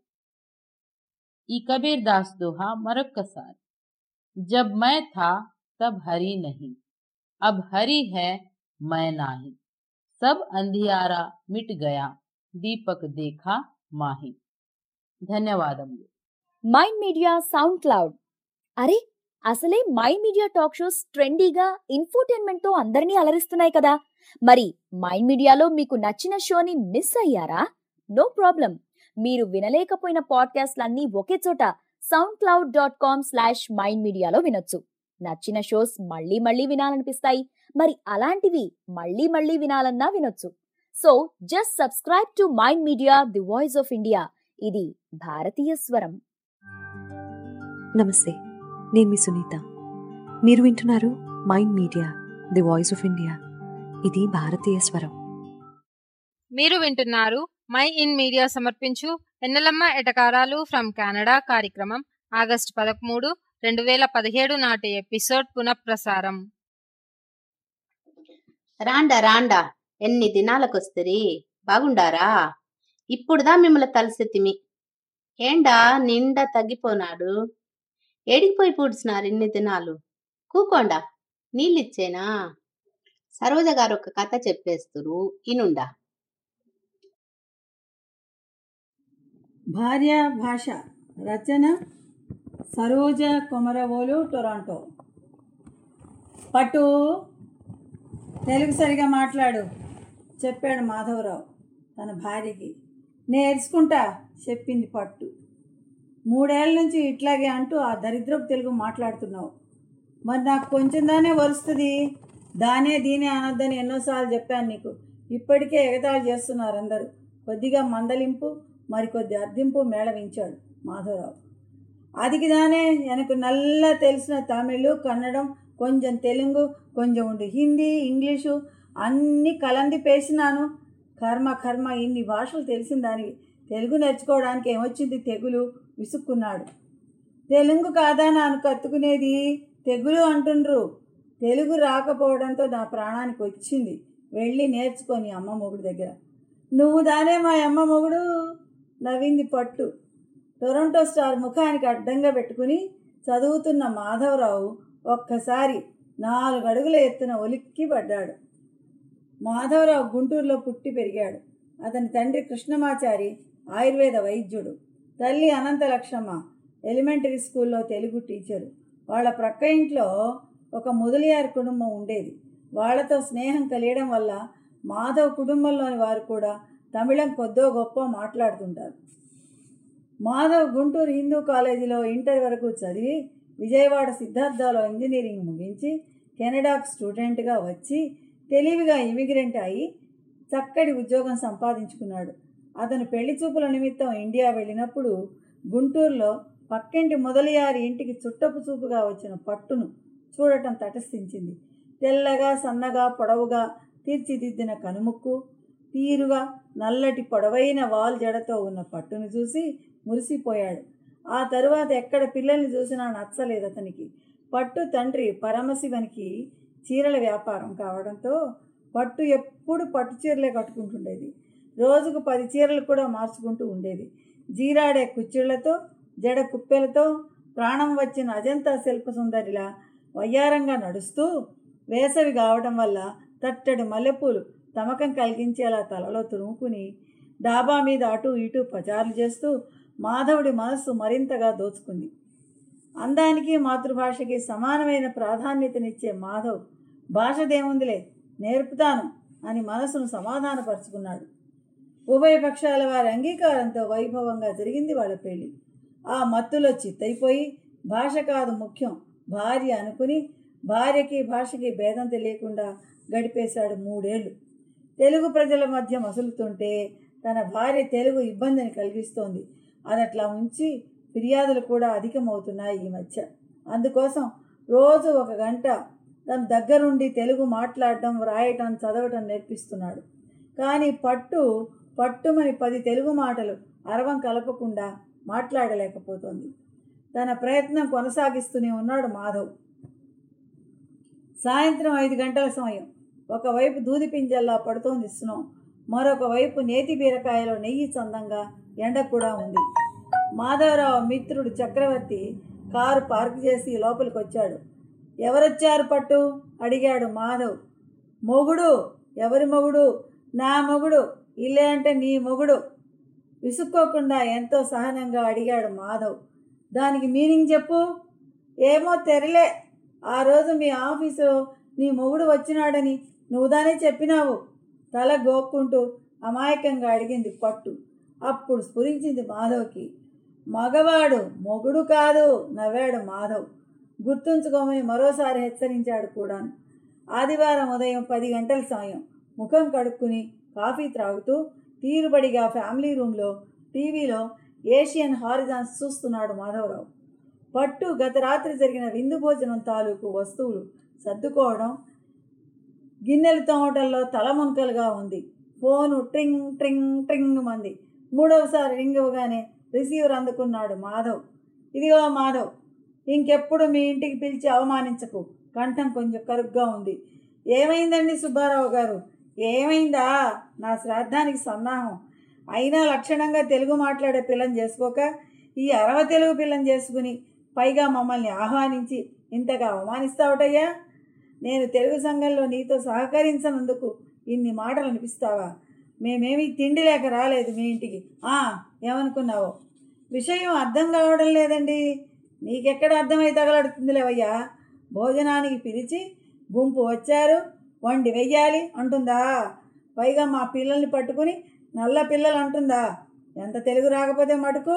ఈ కబీర్ దాస్ దోహా మరొక్కసారి జబ్ మై థా తబ్ హరి నహీ अब हरि है मैं नाही सब अंधियारा मिट गया దీపక్ దేఖా మాహి ధన్యవాదములు మైండ్ మీడియా సౌండ్ క్లౌడ్ అరే అసలే మైండ్ మీడియా టాక్ షోస్ ట్రెండీగా ఇన్ఫోటైన్మెంట్ తో అందరినీ అలరిస్తున్నాయి కదా మరి మైండ్ మీడియాలో మీకు నచ్చిన షోని మిస్ అయ్యారా నో ప్రాబ్లం మీరు వినలేకపోయిన పాడ్కాస్ట్లన్నీ ఒకే చోట SoundCloud dot com slash mind మీడియాలో వినొచ్చు నచ్చిన షోస్ మళ్ళీ మళ్ళీ వినాలనిపిస్తాయి మరి అలాంటివి మళ్ళీ మళ్ళీ వినాలన్నా వినొచ్చు so just subscribe to mind media the voice of India ఇది భారతీయ స్వరం నమస్తే నేను మీ సునీత మీరు వింటున్నారు mind media the voice of India ఇది భారతీయ స్వరం మీరు వింటున్నారు మై ఇన్ మీడియా సమర్పించు ఎన్నెలమ్మ ఎటకారాలు ఫ్రమ్ కెనడా కార్యక్రమం ఆగస్టు పదమూడు రెండు వేల పదిహేడు నాటి ఎపిసోడ్ పునఃప్రసారం రాండా రాండా ఎన్ని దినాలకొస్తరి బాగుండారా ఇప్పుడుదా మిమ్మల్ని తలసెత్తిమి ఏండా నిండా తగ్గిపోనాడు ఏడికిపోయి పూడ్చినారు ఇన్ని దినాలు కూకోండా నీళ్ళిచ్చేనా సరోజ గారు ఒక కథ చెప్పేస్తురు ఇనుండా భార్య భాష రచన సరోజ కొమరవోలు టొరాంటో పట్టు తెలుగు సరిగా మాట్లాడు చెప్పాడు మాధవరావు తన భార్యకి నేర్చుకుంటా చెప్పింది పట్టు మూడేళ్ల నుంచి ఇట్లాగే అంటూ ఆ దరిద్రపు తెలుగు మాట్లాడుతున్నావు మరి నాకు కొంచెం దానే వరుస్తుంది దానే దీనే అనొద్దని ఎన్నోసార్లు చెప్పాను నీకు ఇప్పటికే ఎగతాళి చేస్తున్నారు అందరూ కొద్దిగా మందలింపు మరికొద్ది అర్థింపు మేళవించాడు మాధవరావు అదికి దానే எனக்கு నల్ల తెలిసిన తమిళ్ కన్నడం కొంచెం తెలుగు కొంచెం ఉండి హిందీ ఇంగ్లీషు అన్నీ కలంది పేసినాను కర్మ కర్మ ఇన్ని భాషలు తెలిసిన దానివి తెలుగు నేర్చుకోవడానికి ఏమొచ్చింది తెగులు విసుక్కున్నాడు తెలుగు కాదా నాను కత్తుకునేది తెగులు అంటుండ్రు తెలుగు రాకపోవడంతో నా ప్రాణానికి వచ్చింది వెళ్ళి నేర్చుకొని అమ్మ మొగుడు దగ్గర నువ్వు దానే మా అమ్మ మొగుడు నవ్వింది పట్టు టొరంటో స్టార్ ముఖానికి అడ్డంగా పెట్టుకుని చదువుతున్న మాధవరావు ఒక్కసారి నాలుగు అడుగుల ఎత్తున ఒలిక్కి పడ్డాడు మాధవరావు గుంటూరులో పుట్టి పెరిగాడు అతని తండ్రి కృష్ణమాచారి ఆయుర్వేద వైద్యుడు తల్లి అనంతలక్ష్మమ్మ ఎలిమెంటరీ స్కూల్లో తెలుగు టీచరు వాళ్ళ ప్రక్క ఇంట్లో ఒక ముదలియార్ కుటుంబం ఉండేది వాళ్ళతో స్నేహం కలియడం వల్ల మాధవ్ కుటుంబంలోని వారు కూడా తమిళం కొద్దో గొప్ప మాట్లాడుతుంటారు మాధవ్ గుంటూరు హిందూ కాలేజీలో ఇంటర్ వరకు చదివి విజయవాడ సిద్ధార్థలో ఇంజనీరింగ్ ముగించి కెనడాకు స్టూడెంట్గా వచ్చి తెలివిగా ఇమిగ్రెంట్ అయి చక్కటి ఉద్యోగం సంపాదించుకున్నాడు అతను పెళ్లి చూపుల నిమిత్తం ఇండియా వెళ్ళినప్పుడు గుంటూరులో పక్కింటి మొదలియారి ఇంటికి చుట్టపు చూపుగా వచ్చిన పట్టును చూడటం తటస్థించింది తెల్లగా సన్నగా పొడవుగా తీర్చిదిద్దిన కనుముక్కు తీరుగా నల్లటి పొడవైన వాల్ జడతో ఉన్న పట్టును చూసి మురిసిపోయాడు ఆ తరువాత ఎక్కడ పిల్లల్ని చూసినా నచ్చలేదు అతనికి పట్టు తండ్రి పరమశివనికి చీరల వ్యాపారం కావడంతో పట్టు ఎప్పుడు పట్టు చీరలే కట్టుకుంటుండేది రోజుకు పది చీరలు కూడా మార్చుకుంటూ ఉండేది జీరాడే కుచ్చిళ్లతో జడ కుప్పెలతో ప్రాణం వచ్చిన అజంతా శిల్ప సుందరిలా వయ్యారంగా నడుస్తూ వేసవి కావడం వల్ల తట్టడి మల్లెపూలు తమకం కలిగించేలా తలలో తురుముకుని డాబా మీద అటు ఇటు పచారులు చేస్తూ మాధవుడి మనస్సు మరింతగా దోచుకుంది అందానికి మాతృభాషకి సమానమైన ప్రాధాన్యతనిచ్చే మాధవ్ భాషదేముందిలే నేర్పుతాను అని మనసును సమాధానపరుచుకున్నాడు ఉభయ పక్షాల వారి అంగీకారంతో వైభవంగా జరిగింది వాళ్ళ పెళ్లి ఆ మత్తులో చిత్తైపోయి భాష కాదు ముఖ్యం భార్య అనుకుని భార్యకి భాషకి భేదం తెలియకుండా గడిపేశాడు మూడేళ్లు తెలుగు ప్రజల మధ్య మసులుతుంటే తన భార్య తెలుగు ఇబ్బందిని కలిగిస్తోంది అదట్లా ఉంచి ఫిర్యాదులు కూడా అధికమవుతున్నాయి ఈ మధ్య అందుకోసం రోజు ఒక గంట తన దగ్గరుండి తెలుగు మాట్లాడటం వ్రాయటం చదవటం నేర్పిస్తున్నాడు కానీ పట్టు పట్టుమని పది తెలుగు మాటలు అరవం కలపకుండా మాట్లాడలేకపోతోంది తన ప్రయత్నం కొనసాగిస్తూనే ఉన్నాడు మాధవ్ సాయంత్రం ఐదు గంటల సమయం ఒకవైపు దూది పింజల్లా పడుతోంది స్నో మరొక వైపు నేతి బీరకాయలో నెయ్యి చందంగా ఎండ కూడా ఉంది మాధవరావు మిత్రుడు చక్రవర్తి కారు పార్క్ చేసి లోపలికి వచ్చాడు ఎవరొచ్చారు పట్టు అడిగాడు మాధవ్ మొగుడు ఎవరి మొగుడు నా మొగుడు ఇల్లే అంటే నీ మొగుడు విసుక్కోకుండా ఎంతో సహనంగా అడిగాడు మాధవ్ దానికి మీనింగ్ చెప్పు ఏమో తెరలే ఆ రోజు మీ ఆఫీసులో నీ మొగుడు వచ్చినాడని నువ్వు దానే చెప్పినావు తల గోక్కుంటూ అమాయకంగా అడిగింది పట్టు అప్పుడు స్ఫురించింది మాధవ్కి మగవాడు మొగుడు కాదు నవ్వాడు మాధవ్ గుర్తుంచుకోమని మరోసారి హెచ్చరించాడు కూడాను ఆదివారం ఉదయం పది గంటల సమయం ముఖం కడుక్కుని కాఫీ త్రాగుతూ తీరుబడిగా ఫ్యామిలీ రూమ్లో టీవీలో ఏషియన్ హారిజాన్స్ చూస్తున్నాడు మాధవరావు పట్టు గత రాత్రి జరిగిన విందు భోజనం తాలూకు వస్తువులు సర్దుకోవడం గిన్నెలు తోమటంలో తలమునకలుగా ఉంది ఫోను ట్రింగ్ ట్రింగ్ ట్రింగ్ మంది మూడవసారి రింగ్ ఇవ్వగానే రిసీవర్ అందుకున్నాడు మాధవ్ ఇదిగో మాధవ్ ఇంకెప్పుడు మీ ఇంటికి పిలిచి అవమానించకు కంఠం కొంచెం కరుగ్గా ఉంది ఏమైందండి సుబ్బారావు గారు ఏమైందా నా శ్రాద్ధానికి సన్నాహం అయినా లక్షణంగా తెలుగు మాట్లాడే పిల్లని చేసుకోక ఈ అరవ తెలుగు పిల్లని చేసుకుని పైగా మమ్మల్ని ఆహ్వానించి ఇంతగా అవమానిస్తావుటయ్యా నేను తెలుగు సంఘంలో నీతో సహకరించనందుకు ఇన్ని మాటలు అనిపిస్తావా మేమేమీ తిండి లేక రాలేదు మీ ఇంటికి ఆ ఏమనుకున్నావో విషయం అర్థం కావడం లేదండి నీకెక్కడ అర్థమై తగలడుతుంది లేవయ్యా భోజనానికి పిలిచి గుంపు వచ్చారు వండి వెయ్యాలి అంటుందా పైగా మా పిల్లల్ని పట్టుకుని నల్ల పిల్లలు అంటుందా ఎంత తెలుగు రాకపోతే మటుకు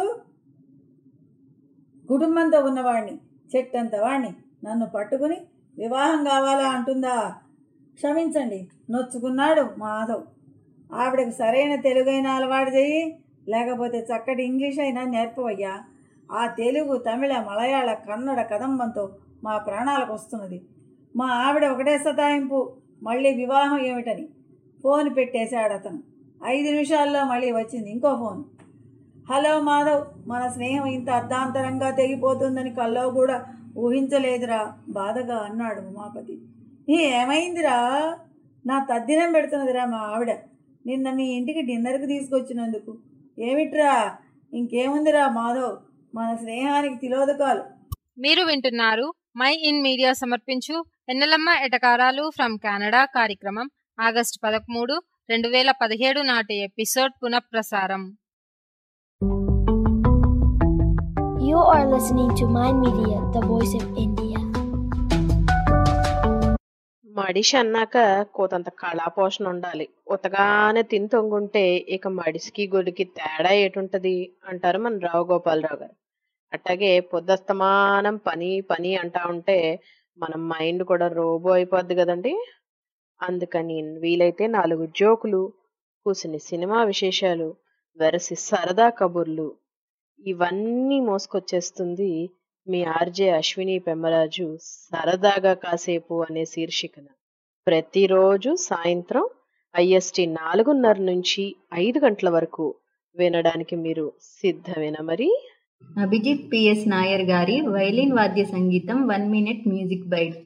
కుటుంబంతో ఉన్నవాడిని చెట్టంత వాడిని నన్ను పట్టుకుని వివాహం కావాలా అంటుందా క్షమించండి నొచ్చుకున్నాడు మాధవ్ ఆవిడకు సరైన తెలుగైన అలవాటు చెయ్యి లేకపోతే చక్కటి ఇంగ్లీష్ అయినా నేర్పవయ్యా ఆ తెలుగు తమిళ మలయాళ కన్నడ కదంబంతో మా ప్రాణాలకు వస్తున్నది మా ఆవిడ ఒకటే సతాయింపు మళ్ళీ వివాహం ఏమిటని ఫోన్ పెట్టేశాడు అతను ఐదు నిమిషాల్లో మళ్ళీ వచ్చింది ఇంకో ఫోన్ హలో మాధవ్ మన స్నేహం ఇంత అర్ధాంతరంగా తెగిపోతుందని కల్లో కూడా ఊహించలేదురా బాధగా అన్నాడు ఉమాపతి "ఈ ఏమైందిరా నా తద్దినం పెడుతున్నదిరా మా ఆవిడ నిన్న నీ ఇంటికి డిన్నర్కి తీసుకొచ్చినందుకు ఏమిట్రా ఇంకేముందిరా మాధవ్ మన స్నేహానికి తిలోదకాలు మీరు వింటున్నారు మై ఇన్ మీడియా సమర్పించు ఎన్నెలమ్మ ఎటకారాలు ఫ్రమ్ కెనడా కార్యక్రమం ఆగస్టు పదమూడు రెండు వేల పదిహేడు నాటి ఎపిసోడ్ పునఃప్రసారం You are listening to Mind Media, the voice of India. మడిషి అన్నాక కోతంత కళాపోషణ ఉండాలి ఉతగానే తిని తొంగుంటే ఇక మడిసికి గొడికి తేడా ఏటుంటది అంటారు మన రావు గోపాలరావు గారు అట్లాగే పొద్దస్తమానం పని పని అంటా ఉంటే మన మైండ్ కూడా రోబో అయిపోద్ది కదండి అందుకని వీలైతే నాలుగు జోకులు కూసిని సినిమా విశేషాలు వెరసి సరదా కబుర్లు ఇవన్నీ మోసుకొచ్చేస్తుంది మీ ఆర్జే అశ్విని పెమ్మరాజు సరదాగా కాసేపు అనే శీర్షికన ప్రతిరోజు సాయంత్రం ఐఎస్టి నాలుగున్నర నుంచి ఐదు గంటల వరకు వినడానికి మీరు సిద్ధమేనా మరి అభిజిత్ పిఎస్ నాయర్ గారి వైలిన్ వాద్య సంగీతం one minute music bite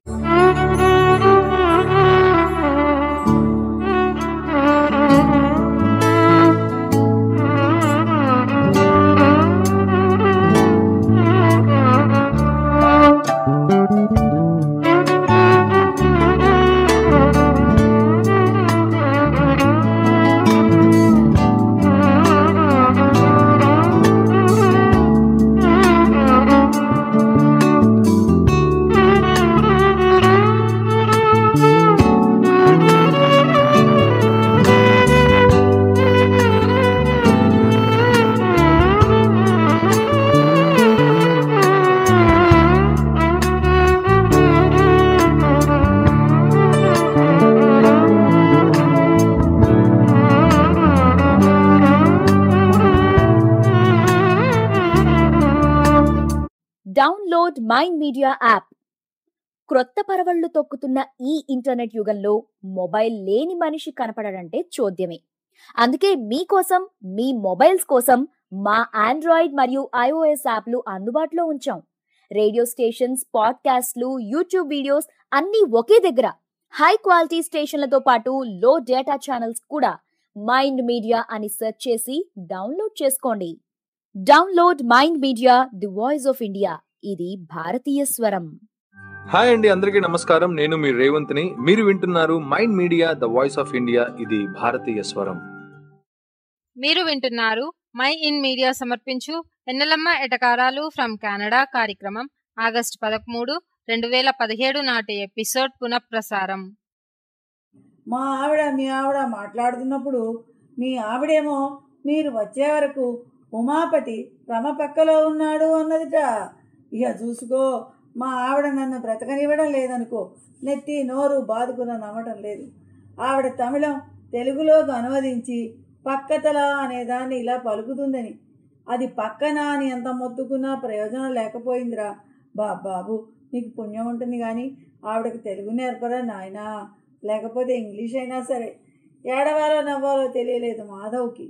download mind media app క్రొత్త పరవళ్లు తొక్కుతున్న ఈ ఇంటర్నెట్ యుగంలో మొబైల్ లేని మనిషి కనపడడంటే చూద్యమే అందుకే మీకోసం మీ మొబైల్స్ కోసం మా ఆండ్రాయిడ్ మరియు ఐఓఎస్ యాప్లు అందుబాటులో ఉంచాం రేడియో స్టేషన్స్ పాడ్కాస్ట్లు యూట్యూబ్ వీడియోస్ అన్నీ ఒకే దగ్గర హై క్వాలిటీ స్టేషన్లతో పాటు లో డేటా ఛానల్స్ కూడా మైండ్ మీడియా అని సెర్చ్ చేసి డౌన్లోడ్ చేసుకోండి download mind media the voice of India ఇది భారతీయ స్వరం హాయ్ అండి అందరికీ నమస్కారం నేను మీ రేవంత్ని మీరు వింటున్నారు mind media the voice of India ఇది భారతీయ స్వరం మీరు వింటున్నారు మై ఇన్ మీడియా సమర్పించు ఎన్నెలమ్మ ఎటకారాలు ఫ్రమ్ కెనడా కార్యక్రమం ఆగస్టు పదమూడు రెండు వేల పదిహేడు నాటి ఎపిసోడ్ పునఃప్రసారం మా ఆవిడ మీ ఆవిడ మాట్లాడుతున్నప్పుడు మీ ఆవిడేమో మీరు వచ్చే వరకు ఉమాపతి రమ పక్కలో ఉన్నాడు అన్నదిట ఇక చూసుకో మా ఆవిడ నన్ను బ్రతకనివ్వడం లేదనుకో నెత్తి నోరు బాదుకున్న నమ్మటం లేదు ఆవిడ తమిళం తెలుగులోకి అనువదించి పక్కతల అనే దాన్ని ఇలా పలుకుతుందని అది పక్కన అని ఎంత మొత్తుకున్నా ప్రయోజనం లేకపోయిందిరా బా బాబు నీకు పుణ్యం ఉంటుంది కానీ ఆవిడకి తెలుగు నేర్పరా నాయనా లేకపోతే ఇంగ్లీష్ అయినా సరే ఏడవాలో నవ్వాలో తెలియలేదు మాధవ్కి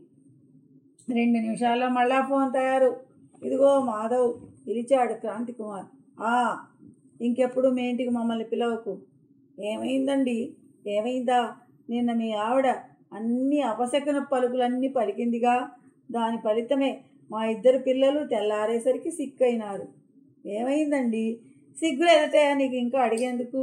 రెండు నిమిషాల్లో మళ్ళా ఫోన్ తయారు ఇదిగో మాధవ్ పిలిచాడు క్రాంతి కుమార్ ఆ ఇంకెప్పుడు మీ ఇంటికి మమ్మల్ని పిలవకు ఏమైందండి ఏమైందా నిన్న మీ ఆవిడ అన్ని అపశకన పలుకులన్నీ పలికిందిగా దాని ఫలితమే మా ఇద్దరు పిల్లలు తెల్లారేసరికి సిక్కైనారు ఏమైందండి సిగ్గులు ఎదతే నీకు ఇంకా అడిగేందుకు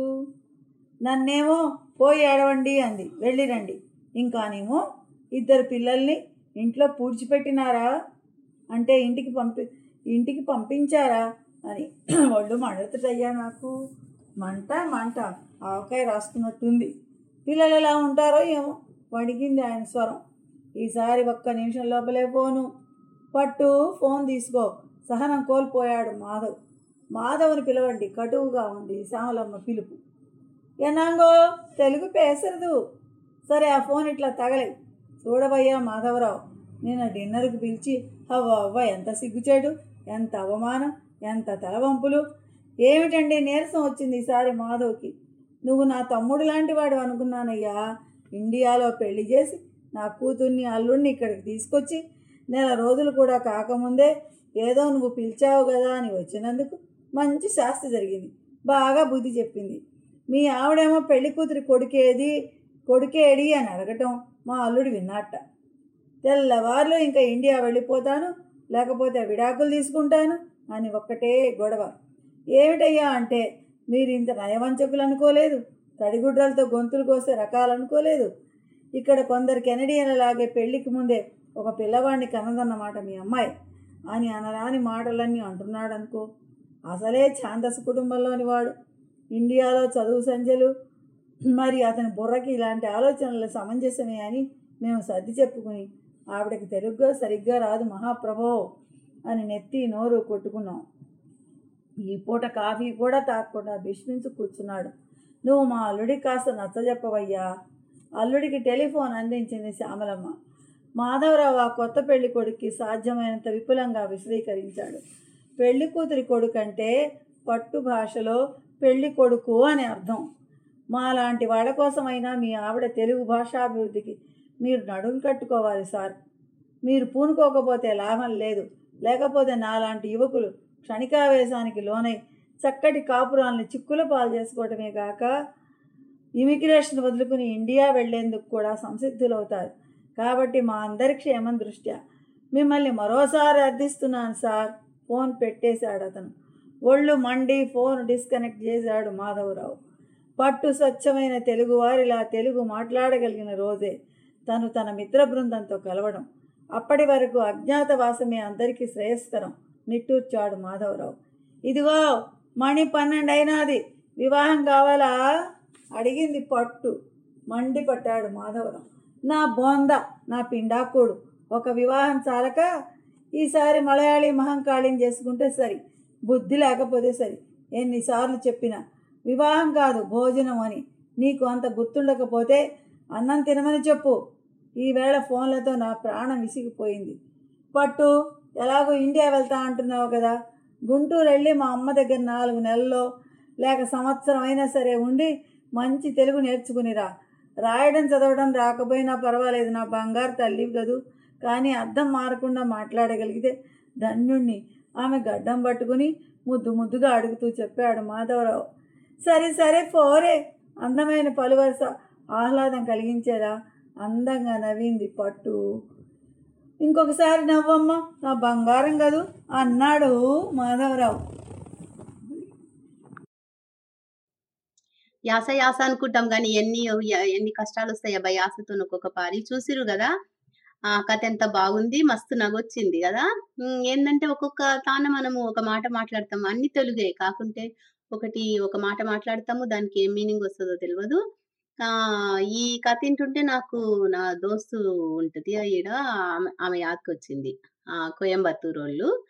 నన్నేమో పోయి ఏడవండి అంది వెళ్ళిరండి ఇంకానేమో ఇద్దరు పిల్లల్ని ఇంట్లో పూడ్చిపెట్టినారా అంటే ఇంటికి పంపి ఇంటికి పంపించారా అని ఒళ్ళు మండుతుంటయ్యా నాకు మంట మంట ఆవకాయ రాసుకున్నట్టుంది పిల్లలు ఎలా ఉంటారో ఏమో వణికింది ఆయన స్వరం ఈసారి ఒక్క నిమిషం లోపలే ఫోను పట్టు ఫోన్ తీసుకో సహనం కోల్పోయాడు మాధవ్ మాధవ్ని పిలవండి కటువుగా ఉంది శ్యామలమ్మ పిలుపు ఎనాంగో తెలుగు పేసరదు సరే ఆ ఫోన్ ఇట్లా తగలే చూడవయ్యా మాధవరావు నిన్న డిన్నర్కి పిలిచి అవ్వ అవ్వ ఎంత సిగ్గుచేడు ఎంత అవమానం ఎంత తలవంపులు ఏమిటండి నీరసం వచ్చింది ఈసారి మాధవ్కి నువ్వు నా తమ్ముడు లాంటి వాడు అనుకున్నానయ్యా ఇండియాలో పెళ్లి చేసి నా కూతుర్ని అల్లుడిని ఇక్కడికి తీసుకొచ్చి నెల రోజులు కూడా కాకముందే ఏదో నువ్వు పిలిచావు కదా అని వచ్చినందుకు మంచి శాస్తి జరిగింది బాగా బుద్ధి చెప్పింది మీ ఆవిడేమో పెళ్లి కూతురి కొడుకేది కొడుకేడి అని అడగటం మా అల్లుడు విన్నట్ట తెల్లవారులు ఇంకా ఇండియా వెళ్ళిపోతాను లేకపోతే విడాకులు తీసుకుంటాను అని ఒక్కటే గొడవ ఏమిటయ్యా అంటే మీరు ఇంత నయవంచకులు అనుకోలేదు తడిగుడ్రలతో గొంతులు కోసే రకాలు అనుకోలేదు ఇక్కడ కొందరు కెనడియన్లాగే పెళ్లికి ముందే ఒక పిల్లవాడిని కనదన్నమాట మీ అమ్మాయి అని అనరాని మాటలన్నీ అంటున్నాడు అనుకో అసలే ఛాందస్ కుటుంబంలోని వాడు ఇండియాలో చదువు సంధ్యలు మరి అతని బుర్రకి ఇలాంటి ఆలోచనలు సమంజసమే అని మేము సర్ది చెప్పుకుని ఆవిడకి తెలుగుగా సరిగ్గా రాదు మహాప్రభో అని నెత్తి నోరు కొట్టుకున్నాం ఈ పూట కాఫీ కూడా తాగకుండా బిష్మించు కూర్చున్నాడు నువ్వు మా అల్లుడికి కాస్త నచ్చజెప్పవయ్యా అల్లుడికి టెలిఫోన్ అందించింది శ్యామలమ్మ మాధవరావు ఆ కొత్త పెళ్లి కొడుక్కి సాధ్యమైనంత విపులంగా విశదీకరించాడు పెళ్లి కూతురి కొడుకు అంటే పట్టు భాషలో పెళ్లి కొడుకు అని అర్థం మా లాంటి వాళ్ళ కోసమైనా మీ ఆవిడ తెలుగు భాషాభివృద్ధికి మీరు నడుం కట్టుకోవాలి సార్ మీరు పూనుకోకపోతే లాభం లేదు లేకపోతే నాలాంటి యువకులు క్షణికావేశానికి లోనై చక్కటి కాపురాలను చిక్కుల పాలు చేసుకోవటమే కాక ఇమిగ్రేషన్ వదులుకుని ఇండియా వెళ్లేందుకు కూడా సంసిద్ధులవుతారు కాబట్టి మా అందరి క్షేమం దృష్ట్యా మిమ్మల్ని మరోసారి అర్థిస్తున్నాను సార్ ఫోన్ పెట్టేశాడు అతను ఒళ్ళు మండి ఫోన్ డిస్కనెక్ట్ చేశాడు మాధవరావు పట్టు స్వచ్ఛమైన తెలుగువారిలా తెలుగు మాట్లాడగలిగిన రోజే తను తన మిత్ర బృందంతో కలవడం అప్పటి వరకు అజ్ఞాతవాసమే అందరికీ శ్రేయస్కరం నిట్టూర్చాడు మాధవరావు ఇదిగో మణి పన్నెండు అయినాది వివాహం కావాలా అడిగింది పట్టు మండి పట్టాడు మాధవరావు నా బోంద నా పిండాకోడు ఒక వివాహం చాలక ఈసారి మలయాళీ మహంకాళిని చేసుకుంటే సరి బుద్ధి లేకపోతే సరి ఎన్నిసార్లు చెప్పినా వివాహం కాదు భోజనం అని నీకు అంత గుర్తుండకపోతే అన్నం తినమని చెప్పు ఈవేళ ఫోన్లతో నా ప్రాణం విసిగిపోయింది పట్టు ఎలాగో ఇండియా వెళ్తా అంటున్నావు కదా గుంటూరు వెళ్ళి మా అమ్మ దగ్గర నాలుగు నెలల్లో లేక సంవత్సరం అయినా సరే ఉండి మంచి తెలుగు నేర్చుకునిరా రాయడం చదవడం రాకపోయినా పర్వాలేదు నా బంగారు తల్లి కదూ కానీ అర్థం మారకుండా మాట్లాడగలిగితే ధన్యుణ్ణి ఆమె గడ్డం పట్టుకుని ముద్దు ముద్దుగా అడుగుతూ చెప్పాడు మాధవరావు సరే సరే పోరే అందమైన పలువరస ఆహ్లాదం కలిగించేలా అందంగా నవ్వింది పట్టు ఇంకొకసారి నవ్వమ్మ నా బంగారం కదూ అన్నాడు మాధవరావు యాస యాస అనుకుంటాం కానీ ఎన్ని ఎన్ని కష్టాలు వస్తాయి అబ్బా యాసతో ఒక్కొక్క పారి చూసిరు కదా ఆ కథ ఎంత బాగుంది మస్తు నగొచ్చింది కదా ఉమ్, ఏందంటే ఒక్కొక్క తాన మనము ఒక మాట మాట్లాడతాము అన్ని తెలుగే కాకుంటే ఒకటి ఒక మాట మాట్లాడతాము దానికి ఏం మీనింగ్ వస్తుందో తెలియదు ఆ ఈ కథ వింటుంటే నాకు నా దోస్తు ఉంటది ఈడ ఆమె ఆమె యాదకి వచ్చింది ఆ కోయంబత్తూరు వాళ్ళు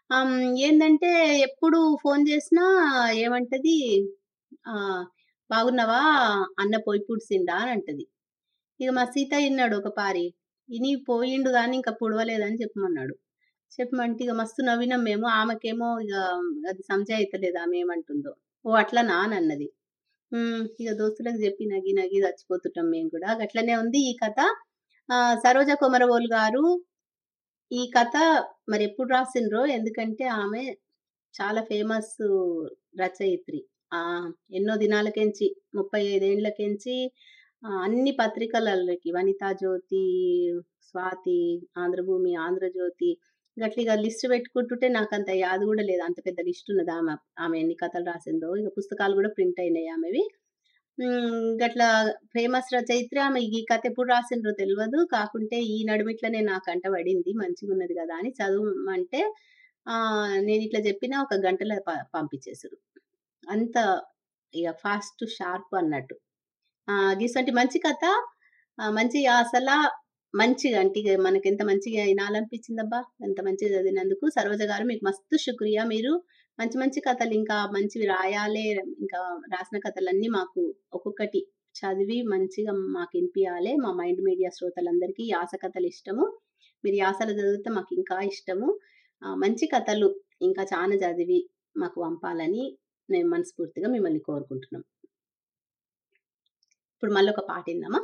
ఆమ్, ఏందంటే ఎప్పుడు ఫోన్ చేసినా ఏమంటది ఆ బాగున్నావా అన్న పోయి పుడిసిందా అని అంటది ఇక మా సీత విన్నాడు ఒక పారి ఇని పోయిండు కానీ ఇంకా పుడవలేదని చెప్పమన్నాడు చెప్పమంటే ఇక మస్తు నవ్వినాం మేము ఆమెకేమో ఇక అది సంజ అవుతలేదు ఆమె ఏమంటుందో ఓ అట్లా నానన్నది ఉమ్, ఇక దోస్తులకు చెప్పి నగి నగి చచ్చిపోతుంటాం మేము కూడా అట్లనే ఉంది ఈ కథ ఆ, సరోజ కొమరవోలు గారు ఈ కథ మరి ఎప్పుడు రాసిండ్రో ఎందుకంటే ఆమె చాలా ఫేమస్ రచయిత్రి ఆ ఎన్నో దినాలకెంచి ముప్పై ఐదేండ్లకెంచి ఆ, అన్ని పత్రికలకి వనితా జ్యోతి స్వాతి ఆంధ్రభూమి ఆంధ్రజ్యోతి గట్ల ఇక లిస్ట్ పెట్టుకుంటుంటే నాకు అంత యాద కూడా లేదు అంత పెద్ద లిస్ట్ ఉన్నది ఆమె ఆమె ఎన్ని కథలు రాసిందో ఇక పుస్తకాలు కూడా ప్రింట్ అయినాయి ఆమెవి ఉమ్, గట్లా ఫేమస్ రచయిత్రి ఆమె ఈ కథ ఎప్పుడు రాసిండ్రో తెలియదు కాకుంటే ఈ నడుమిట్లనే నాకు అంట పడింది మంచిగా ఉన్నది కదా అని చదువుమంటే ఆ నేను ఇట్లా చెప్పిన ఒక గంటలో ప- పంపించేసారు అంత ఇక ఫాస్ట్ షార్ప్ అన్నట్టు ఆ గిసంటి మంచి కథ ఆ, మంచి అసలు మంచిగా అంటే ఇక మనకి ఎంత మంచిగా వినాలనిపించిందబ్బా ఎంత మంచిగా చదివినందుకు సరోజ గారు మీకు మస్తు శుక్రియా మీరు మంచి మంచి కథలు ఇంకా మంచివి రాయాలి ఇంకా రాసిన కథలన్నీ మాకు ఒక్కొక్కటి చదివి మంచిగా మాకు వినిపించాలి మా మైండ్ మీడియా శ్రోతలందరికీ యాస కథలు ఇష్టము మీరు యాసలు చదివితే మాకు ఇంకా ఇష్టము ఆ, మంచి కథలు ఇంకా చాలా చదివి మాకు పంపాలని నేను మనస్ఫూర్తిగా మిమ్మల్ని కోరుకుంటున్నాం ఇప్పుడు మళ్ళీ ఒక పాట విందామా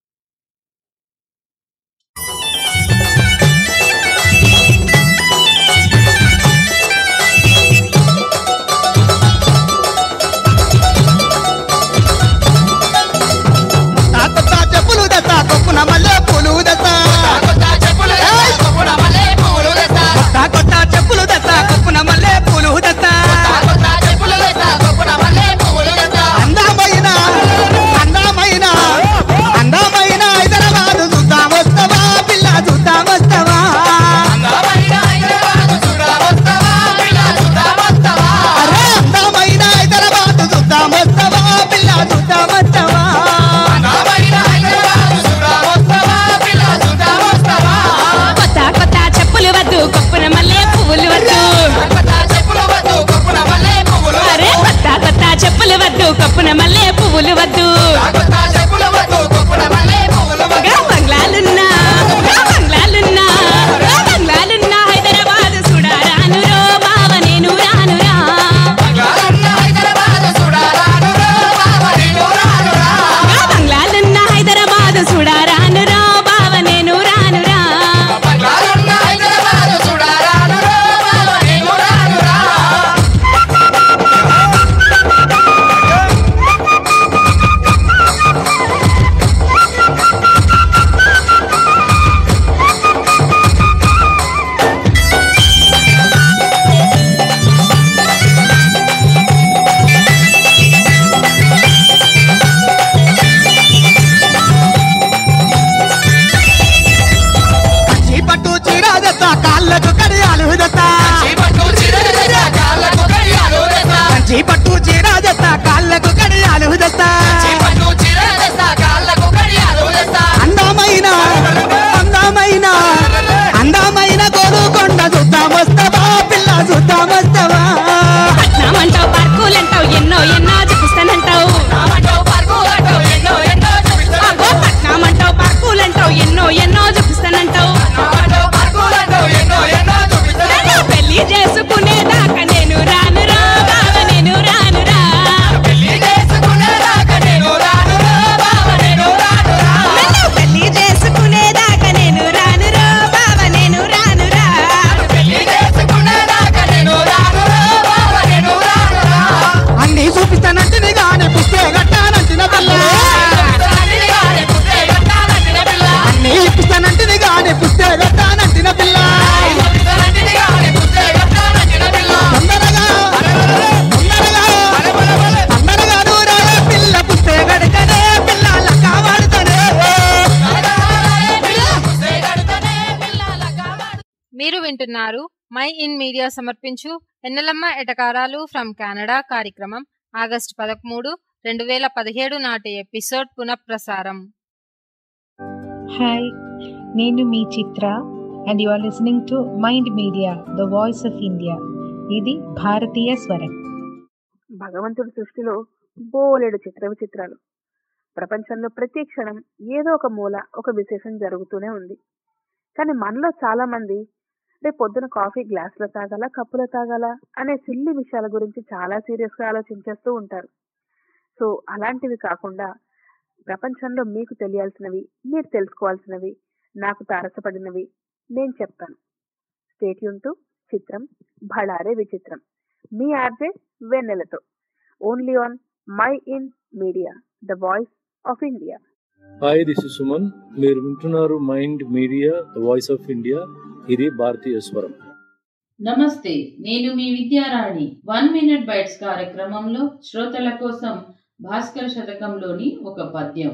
కొత్త చెప్పులు దశ కొప్పున మల్లె పూలు దశ కొత్త చెప్పులు దశ కొప్పున మల్లె పూలు దశ కొత్త కొత్త చెప్పులు దశ కొప్పున మల్లె పూలు దశ కొత్త చెప్పులు దశ కొప్పున మల్లె పూలు దశ అందమైన అందమైన అందమైన హైదరాబాద్ చూద్దాం వస్తావా పిల్ల చూద్దాం వస్తావా అందమైన హైదరాబాద్ చూద్దాం వస్తావా పిల్ల చూద్దాం వస్తావా అరే అందమైన హైదరాబాద్ చూద్దాం వస్తావా పిల్ల చూద్దాం వస్తావా అందమైన హైదరాబాద్ చూద్దాం వస్తావా పిల్ల చూద్దాం వస్తావా కొత్త కొత్త చెప్పులు వద్దు కొప్పున మల్లె పువ్వులు వద్దు కొత్త చెప్పులు వద్దు కొప్పున మల్లె పువ్వులు అరే కొత్త కొత్త చెప్పులు వద్దు కొప్పున మల్లె పువ్వులు వద్దు కొత్త చెప్పులు వద్దు కొప్పున మల్లె పువ్వులు గా బంగ్లాలున్నా గా బంగ్లాలున్నా గా బంగ్లాలున్నా హైదరాబాద్ చూడా రానురో బావ నేను రానురా గా బంగ్లాలున్నా హైదరాబాద్ చూడా రానురా బావ నేను రానురా కంచి పట్టు చీర దత్త కాళ్ళకు కడియాలు దత్త కంచి పట్టు చీర దత్త కాళ్ళకు కడియాలు దత్త అందమైన అందమైన అందమైన గోలుకొండ చూద్దాం వస్తావా పిల్ల చూద్దాం వస్తావా పట్నామంటావు పార్కులంటావు ఎన్నో ఎన్నో చూపిస్తానంటావు అగో పట్నామంటావు పార్కులంటావు ఎన్నో ఎన్నో చూపిస్తానంటావు నన్ను పెళ్లి చేసుకునేదాకా నేను రానురా బావ నేను రానురా నన్ను పెళ్లి చేసుకునేదాకా నేను రానురా బావ నేను అన్ని చూపిస్తానంటిని గాని పుస్తే గట్టానంటిన పిల్ల అన్ని ఇప్పిస్తానంటిని గాని పుస్తే గట్టానంటిన పిల్ల తొందరగా తొందరగా తొందరగా దూరాలే పిల్ల పుస్తే గడకనే పిల్లల కావాడుతనే మీరు వింటున్నారు మై ఇన్ మీడియా సమర్పించు ఎన్నెలమ్మ ఎటకారాలు ఫ్రమ్ కెనడా కార్యక్రమం ఆగస్టు పదమూడు రెండు వేల పదిహేడు నాటి ఎపిసోడ్ పునఃప్రసారం హాయ్ నేను మీ చిత్ర and you are listening to Mind Media, the voice of India. ఇది భారతీయ స్వరం భగవంతుడి సృష్టిలో బోలెడు చిత్ర విచిత్రాలు ప్రపంచంలో ప్రతి క్షణం ఏదో ఒక మూల ఒక విశేషం జరుగుతూనే ఉంది కానీ మనలో చాలా మంది రేపు పొద్దున కాఫీ గ్లాసులో తాగాల కప్పులో తాగాల అనే సిల్లి విషయాల గురించి చాలా సీరియస్ గా ఆలోచించేస్తూ ఉంటారు సో అలాంటివి కాకుండా ప్రపంచంలో మీకు తెలియాల్సినవి మీరు తెలుసుకోవాల్సినవి నాకు తారసపడినవి నేను చెప్తాను స్టేట్యూన్ టు చిత్రం భళారే విచిత్రం మీ ఆర్జే వెన్నెలతో only on mind media the voice of India hi this is Suman మీరు వింటున్నారు mind media the voice of India ఇది భారతీయ స్వరం నమస్తే నేను మీ విద్యారాణి వన్ మినిట్ బైట్స్ కార్యక్రమంలో శ్రోతల కోసం భాస్కర శతకంలోని ఒక పద్యం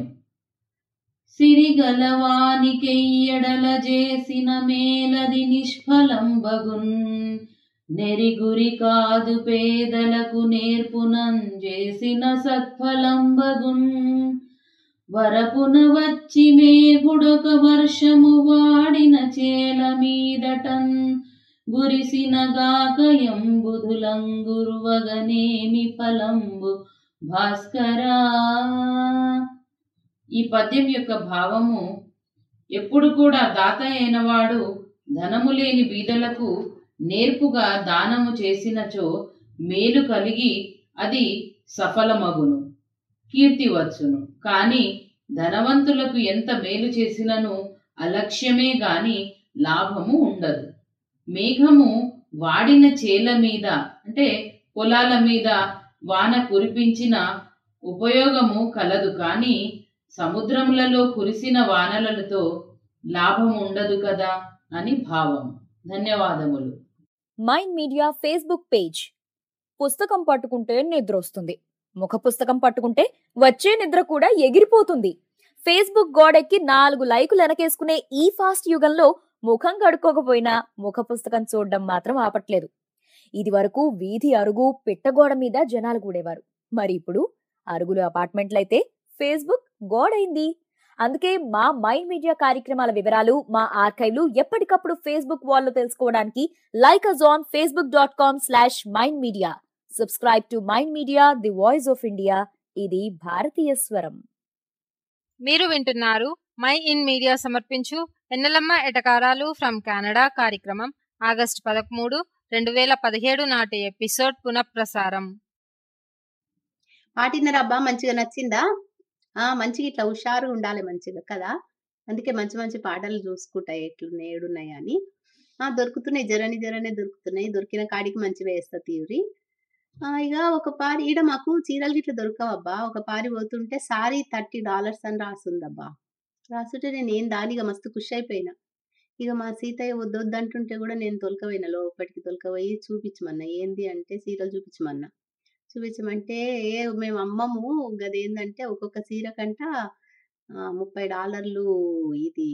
సిరిగలవానికెయ్యడల చేసిన మేలది నిష్ఫలం బగున్ నెరిగురి కాదు పేదలకు నేర్పునం చేసిన సత్ఫలం బగున్ వరపున వచ్చి మేఘుడొక వర్షము వాడిన చేల మీదటన్ గురిసిన గాకయంబుధులంగురువగనేమి ఫలంబు భాస్కరా ఈ పద్యం యొక్క భావము ఎప్పుడు కూడా దాత అయినవాడు ధనము లేని బీదలకు నేర్పుగా దానము చేసినచో మేలు కలిగి అది సఫలమగును కీర్తి వచ్చును కాని ధనవంతులకు ఎంత మేలు చేసినను అలక్ష్యమే గాని లాభము ఉండదు మేఘము వాడిన చేల మీద అంటే పొలాల మీద వాన కురిపించిన ఉపయోగము కలదు కాని సముద్రములలో కురిసిన వానలతో లాభం ఉండదు కదా అని భావం ధన్యవాదములు మైండ్ మీడియా ఫేస్బుక్ పేజ్ పుస్తకం పట్టుకుంటే నిద్ర వస్తుంది ముఖ పుస్తకం పట్టుకుంటే వచ్చే నిద్ర కూడా ఎగిరిపోతుంది ఫేస్బుక్ గోడెక్కి నాలుగు లైకులు వెనకేసుకునే ఈ ఫాస్ట్ యుగంలో ముఖం కడుక్కోకపోయినా ముఖ పుస్తకం చూడడం మాత్రం ఆపట్లేదు ఇది వరకు వీధి అరుగు పిట్టగోడ మీద జనాలు కూడేవారు మరి ఇప్పుడు అరుగులు అపార్ట్మెంట్లయితే ఫేస్బుక్ గోడైంది అందుకే మా మైండ్ మీడియా కార్యక్రమాల వివరాలు మా ఆర్కైవ్లు ఎప్పటికప్పుడు ఫేస్బుక్ వాల్లో తెలుసుకోవడానికి like us on Facebook dot com slash mind media subscribe to mind media the voice of India ఇది భారతీయ స్వరం మీరు వింటున్నారు మై ఇన్ మీడియా సమర్పించు ఎన్నెలమ్మ ఎటకారాలు ఫ్రమ్ కెనడా కార్యక్రమం ఆగస్టు పదమూడు రెండు వేల పదిహేడు నాటి ఎపిసోడ్ పునఃప్రసారం పాటిన్నరబ్బా మంచిగా నచ్చిందా ఆ మంచిగా ఇట్లా హుషారుగా ఉండాలి మంచిగా కదా అందుకే మంచి మంచి పాటలు చూసుకుంటాయి ఎట్లున్నాయి ఏడున్నాయి అని ఆ దొరుకుతున్నాయి జరని జరనే దొరుకుతున్నాయి దొరికిన కాడికి మంచి వేస్తా తీవ్రి ఆ, ఇక ఒక పారి ఈడ మాకు చీరలు గిట్ల దొరకవబ్బా ఒక పారి పోతుంటే సారీ థర్టీ డాలర్స్ అని రాసుందబ్బా రాసుంటే నేను ఏం దానిగా మస్తు ఖుషి అయిపోయినా ఇక మా సీతయ్య వద్దొద్దంటుంటే కూడా నేను తొలకపోయినా లోపలికి తొలకపోయి చూపించమన్నా ఏంది అంటే చీరలు చూపించమన్నా చూపించమంటే ఏ మేము అమ్మము గదేందంటే ఒక్కొక్క చీర కంట ఆ, ముప్పై డాలర్లు ఇది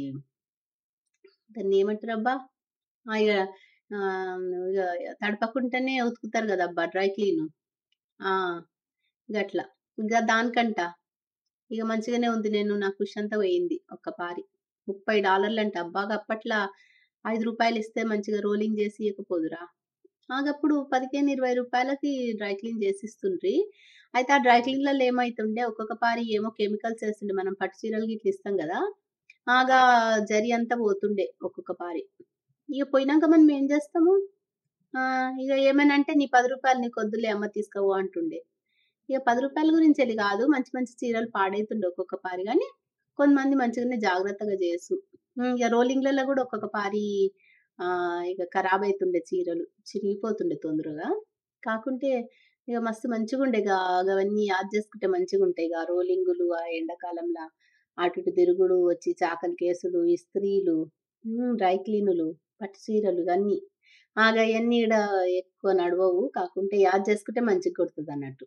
దాన్ని ఏమంటారబ్బా ఆ, ఇక ఆ, ఇక తడపకుండానే ఉతుకుతారు కదా అబ్బా డ్రై క్లీన్ ఆ గట్లా ఇక దానికంట ఇక మంచిగానే ఉంది నేను నా ఖుషి అంతా పోయింది ఒక్క పారి ముప్పై డాలర్లు అంట అబ్బాగా అప్పట్లో ఐదు రూపాయలు ఇస్తే మంచిగా రోలింగ్ చేసి ఇవ్వకపోదురా ఆగప్పుడు పదిహేను ఇరవై రూపాయలకి డ్రై క్లీన్ చేసిస్తుండ్రి అయితే ఆ డ్రై క్లీన్లలో ఏమైతుండే ఒక్కొక్క పారి ఏమో కెమికల్స్ వేస్తుండే మనం పట్టు చీరలు గిట్ల ఇస్తాం కదా ఆగా జరి అంతా పోతుండే ఒక్కొక్క పారి ఇక పోయినాక మనం ఏం చేస్తాము ఆ, ఇక ఏమైనా అంటే నీ పది రూపాయలు నీకు వద్దులే అమ్మ తీసుకోవు అంటుండే ఇక పది రూపాయల గురించి వెళ్ళి కాదు మంచి మంచి చీరలు పాడైతుండే ఒక్కొక్క పారి కానీ కొంతమంది మంచిగానే జాగ్రత్తగా చేసు ఉమ్, ఇక రోలింగ్లలో కూడా ఒక్కొక్క పారి ఆ ఇక ఖరాబ్ అవుతుండే చీరలు చిరిగిపోతుండే తొందరగా కాకుంటే ఇక మస్తు మంచిగా ఉండే ఇక అవన్నీ యాద్ చేసుకుంటే మంచిగా ఉంటాయి ఇక రోలింగులు ఆ ఎండాకాలంలో అటు ఇటు తిరుగుడు వచ్చి చాకలి కేసులు ఇస్త్రీలు ఉమ్, డ్రై క్లీనులు పట్టు చీరలు ఇవన్నీ ఆగ అవన్నీ ఈడ ఎక్కువ నడవవు కాకుంటే యాద్ చేసుకుంటే మంచిగా కొడుతుంది అన్నట్టు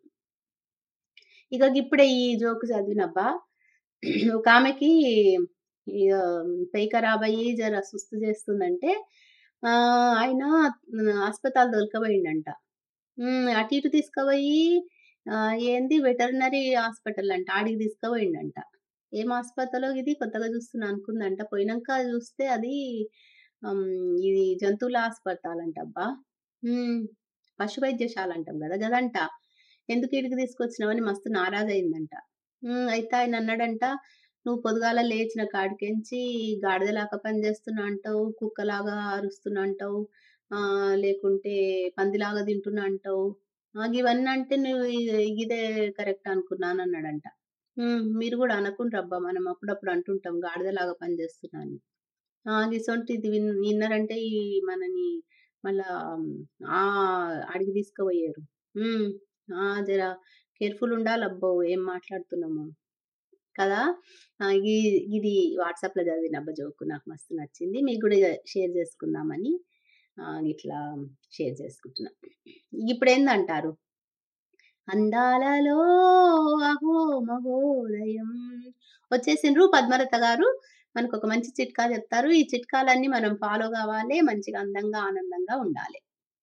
ఇక ఇప్పుడే ఈ జోకు చదివినబ్బా ఒక ఆమెకి ఇక పెయి ఖరాబ్ అయ్యి జర సుస్తు చేస్తుందంటే ఆ ఆయన హాస్పిటల్ దొరకబోయిండంట ఉమ్, అటు ఇటు తీసుకుపోయి ఆ, ఏంది వెటర్నరీ హాస్పిటల్ అంట ఆడికి తీసుకుపోయిండంట ఏం హాస్పిటల్ ఇది కొత్తగా చూస్తున్నా అనుకుందంట పోయినాక చూస్తే అది ఉమ్, ఇది జంతువుల హాస్పిటల్ అంటబ్బా ఉమ్, పశు వైద్యశాల అంటాం కదా గదంట ఎందుకు ఇడికి తీసుకొచ్చినావని మస్తు నారాజ్ అయిందంట ఉమ్, అయితే ఆయన అన్నాడంట నువ్వు పొద్దుగాల లేచిన కాడికెంచి గాడిదలాగా పని చేస్తున్నా అంటావు కుక్కలాగా అరుస్తున్నా అంటావు ఆ లేకుంటే పందిలాగా తింటున్నా అంటావు ఆ, ఇవన్నీ అంటే నువ్వు ఇ- ఇదే కరెక్ట్ అనుకున్నాను అన్నాడంట ఉమ్, మీరు కూడా అనుకుంటారు అబ్బా మనం అప్పుడప్పుడు అంటుంటాం గాడిదలాగా పని చేస్తున్నా అని ఆ, గిసొంటిది విన్ విన్నారంటే ఈ మనని మళ్ళా ఉమ్, ఆ అడిగి తీసుకుపోయారు ఉమ్, ఆ జర కేర్ఫుల్ ఉండాలి అబ్బో ఏం మాట్లాడుతున్నాము కదా ఆ, ఈ- ఇది వాట్సాప్ లో చదివిన అబ్బా జోకు నాకు మస్తు నచ్చింది మీకు కూడా షేర్ చేసుకుందామని ఆ, ఇట్లా షేర్ చేసుకుంటున్నా ఇప్పుడు ఏందంటారు అందాలలో అహో మహోదయం వచ్చేసిండ్రు పద్మలత గారు మనకు ఒక మంచి చిట్కా చెప్తారు ఈ చిట్కాలన్నీ మనం ఫాలో కావాలి మంచిగా అందంగా ఆనందంగా ఉండాలి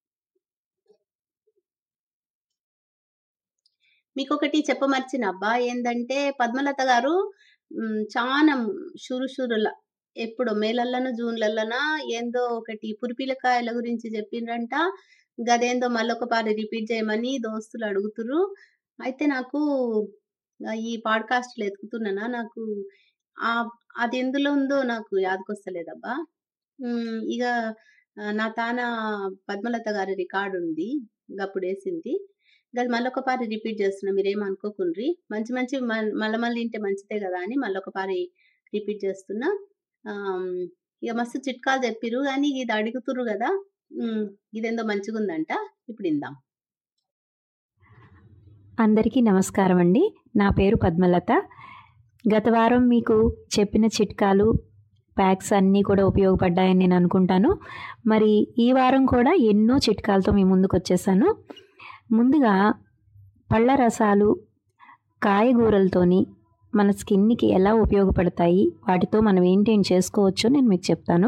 మీకు ఒకటి చెప్పమర్చిన అబ్బా ఏందంటే పద్మలత గారు మ్, చాలా షురు షురుల ఎప్పుడు మేలల్లన జూన్లల్లన ఏందో ఒకటి పురిపిలకాయల గురించి చెప్పిండ్రంట గదేందో మళ్ళొక పారి రిపీట్ చేయమని దోస్తులు అడుగుతురు అయితే నాకు ఆ, ఈ పాడ్కాస్ట్లు ఎతుకుతున్నానా నాకు ఆ అది ఎందులో ఉందో నాకు యాదకొస్తలేదబ్బా ఉమ్, ఇక ఆ, నా తాన పద్మలత గారి రికార్డు ఉంది గప్పుడు వేసింది అది మళ్ళొక పారి రిపీట్ చేస్తున్నా మీరేం అనుకోకుండ్రి మంచి మంచి మల్- మళ్ళీ మళ్ళీ వింటే మంచిదే కదా అని మళ్ళొక పారి రిపీట్ చేస్తున్నా ఆమ్, ఇక మస్తు చిట్కాలు చెప్పిరు కానీ ఇది అడుగుతుర్రు కదా ఉమ్, ఇదేందో మంచిగా ఉందంట ఇప్పుడు ఇందాం అందరికీ నమస్కారం అండి నా పేరు పద్మలత గత వారం మీకు చెప్పిన చిట్కాలు ప్యాక్స్ అన్నీ కూడా ఉపయోగపడ్డాయని నేను అనుకుంటాను మరి ఈ వారం కూడా ఎన్నో చిట్కాలతో మీ ముందుకు వచ్చేసాను ముందుగా పళ్ళ రసాలు కాయగూరలతోని మన స్కిన్కి ఎలా ఉపయోగపడతాయి వాటితో మనం ఏంటేం చేసుకోవచ్చో నేను మీకు చెప్తాను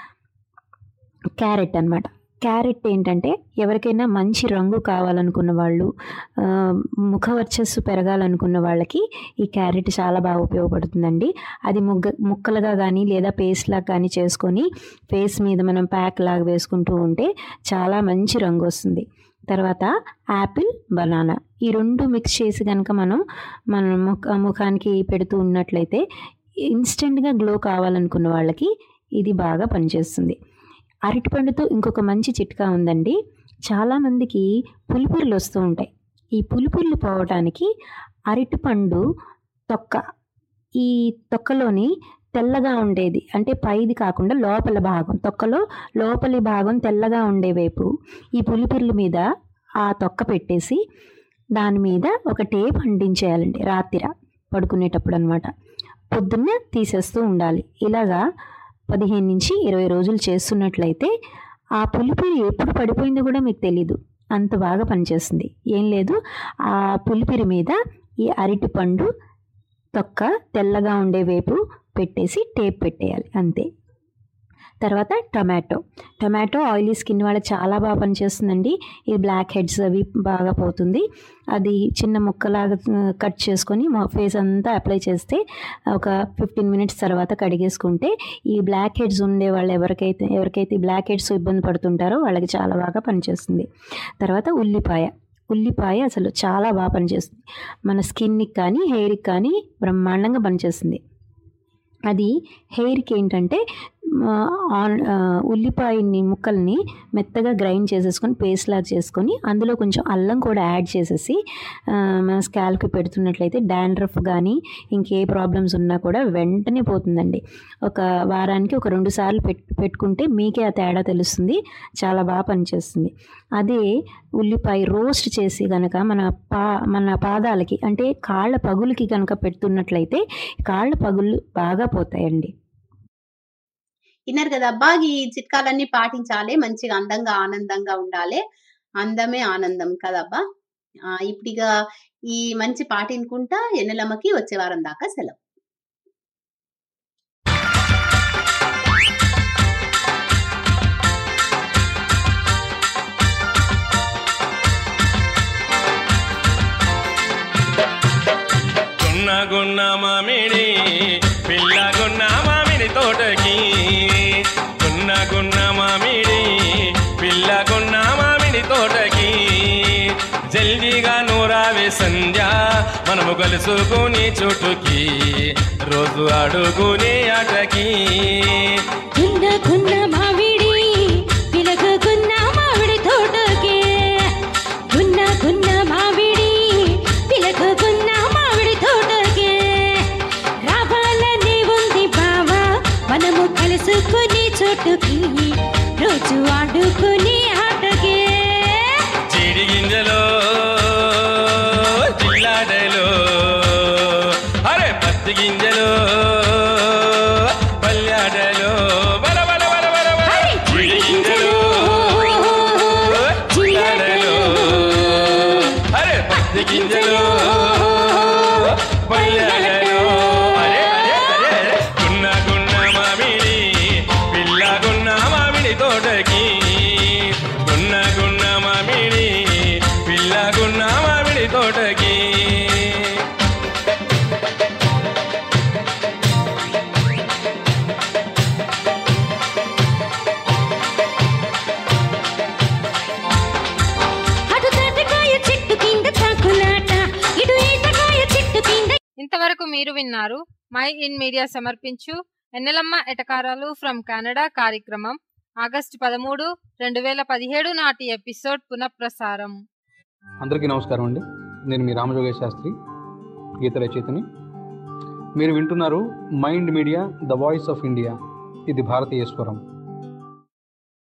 క్యారెట్ అన్నమాట క్యారెట్ ఏంటంటే ఎవరికైనా మంచి రంగు కావాలనుకున్న వాళ్ళు ఆ, ముఖ వర్చస్సు పెరగాలనుకున్న వాళ్ళకి ఈ క్యారెట్ చాలా బాగా ఉపయోగపడుతుందండి అది ముగ్గ ముక్కలుగా కానీ లేదా పేస్ట్ లాగా కానీ చేసుకొని ఫేస్ మీద మనం ప్యాక్ లాగా వేసుకుంటూ ఉంటే చాలా మంచి రంగు వస్తుంది తర్వాత యాపిల్ బనానా ఈ రెండు మిక్స్ చేసి కనుక మనం మన ముఖ ముఖానికి పెడుతూ ఉన్నట్లయితే ఇన్స్టెంట్గా గ్లో కావాలనుకున్న వాళ్ళకి ఇది బాగా పనిచేస్తుంది అరటిపండుతో ఇంకొక మంచి చిట్కా ఉందండి చాలామందికి పులిపురులు వస్తూ ఉంటాయి ఈ పులిపురులు పోవటానికి అరటిపండు తొక్క ఈ తొక్కలోని తెల్లగా ఉండేది అంటే పైది కాకుండా లోపల భాగం తొక్కలో లోపలి భాగం తెల్లగా ఉండే వైపు ఈ పులిపిర్ల మీద ఆ తొక్క పెట్టేసి దాని మీద ఒక టేప్ అంటించేయాలండి రాత్రిర పడుకునేటప్పుడు అనమాట పొద్దున్నే తీసేస్తూ ఉండాలి ఇలాగా పదిహేను నుంచి ఇరవై రోజులు చేస్తున్నట్లయితే ఆ పులిపిరి ఎప్పుడు పడిపోయిందో కూడా మీకు తెలీదు అంత బాగా పనిచేస్తుంది ఏం లేదు ఆ పులిపిరి మీద ఈ అరటి పండు తొక్క తెల్లగా ఉండే వైపు పెట్టేసి టేప్ పెట్టేయాలి అంతే తర్వాత టొమాటో టొమాటో ఆయిలీ స్కిన్ వాళ్ళకి చాలా బాగా పనిచేస్తుందండి ఇది బ్లాక్ హెడ్స్ అవి బాగా పోతుంది అది చిన్న ముక్కలాగా కట్ చేసుకొని మా ఫేస్ అంతా అప్లై చేస్తే ఒక ఫిఫ్టీన్ మినిట్స్ తర్వాత కడిగేసుకుంటే ఈ బ్లాక్ హెడ్స్ ఉండే వాళ్ళు ఎవరికైతే ఎవరికైతే ఈ బ్లాక్ హెడ్స్ ఇబ్బంది పడుతుంటారో వాళ్ళకి చాలా బాగా పనిచేస్తుంది తర్వాత ఉల్లిపాయ ఉల్లిపాయ అసలు చాలా బాగా పనిచేస్తుంది మన స్కిన్కి కానీ హెయిర్కి కానీ బ్రహ్మాండంగా పనిచేస్తుంది అది హెయిర్కి ఏంటంటే ఆ, ఆన్ ఆ, ఉల్లిపాయని ముక్కల్ని మెత్తగా గ్రైండ్ చేసేసుకొని పేస్ట్ లాగా చేసుకొని అందులో కొంచెం అల్లం కూడా యాడ్ చేసేసి ఆ, మన స్కాల్కి పెడుతున్నట్లయితే డాండ్రఫ్ కానీ ఇంకే ప్రాబ్లమ్స్ ఉన్నా కూడా వెంటనే పోతుందండి ఒక వారానికి ఒక రెండు సార్లు పెట్ పెట్టుకుంటే మీకే ఆ తేడా తెలుస్తుంది చాలా బాగా పనిచేస్తుంది అదే ఉల్లిపాయ రోస్ట్ చేసి కనుక మన పా మన పాదాలకి అంటే కాళ్ళ పగులకి కనుక పెడుతున్నట్లయితే కాళ్ళ పగులు బాగా పోతాయండి విన్నారు కదా అబ్బా ఈ చిట్కాలన్నీ పాటించాలి మంచిగా అందంగా ఆనందంగా ఉండాలి అందమే ఆనందం కదబ్బా ఆ, ఇప్పుడు ఇక ఈ మంచి పాట వినుకుంటా ఎన్నెలమ్మకి వచ్చే వారం దాకా సెలవు గున్న గున్న మామిడి పిల్ల గున్న మామిడి తోటకి గున్న గున్న కలుసుకుని చోటుకి రోజు అడుగుని ఆటకి గున్న గున్న మామిడి పిలగున్న మామిడి తోటకే గున్న గున్న మామిడి పిలగున్న మామిడి తోటకే రావాలని ఉంది బావా మనము కలుసుకుని చోటుకి రోజు ఆడుకుని ఆటకే జీడి గింజలో జిల్లాడలో అరే పత్తి గింజలో పల్లాడలో బల బల బల బల బల జీడి గింజలో జిల్లాడలో అరే పత్తి గింజలో పల్లాడలో అరే అరే అరే అరే గున్న గున్న మామిడి పిల్ల గున్న మామిడి తోటకి గున్న గున్న మామిడి పిల్ల గున్న మామిడి తోటకి అటు తాటకాయ చెట్టు కింద తాకులాట ఇటు ఈతకాయ చెట్టు కింద ఇంతవరకు మీరు విన్నారు మై ఇన్ మీడియా సమర్పించు ఎన్నెలమ్మ ఎటకారాలు ఫ్రమ్ కెనడా కార్యక్రమం ఆగస్టు పదమూడు రెండు వేల పదిహేడు నాటి ఎపిసోడ్ పునఃప్రసారం అందరికీ నమస్కారం అండి నేను మీ రామజోగేశ్ శాస్త్రి గీత రచయితని మీరు వింటున్నారు mind media the voice of India ఇది భారతీయ స్వరం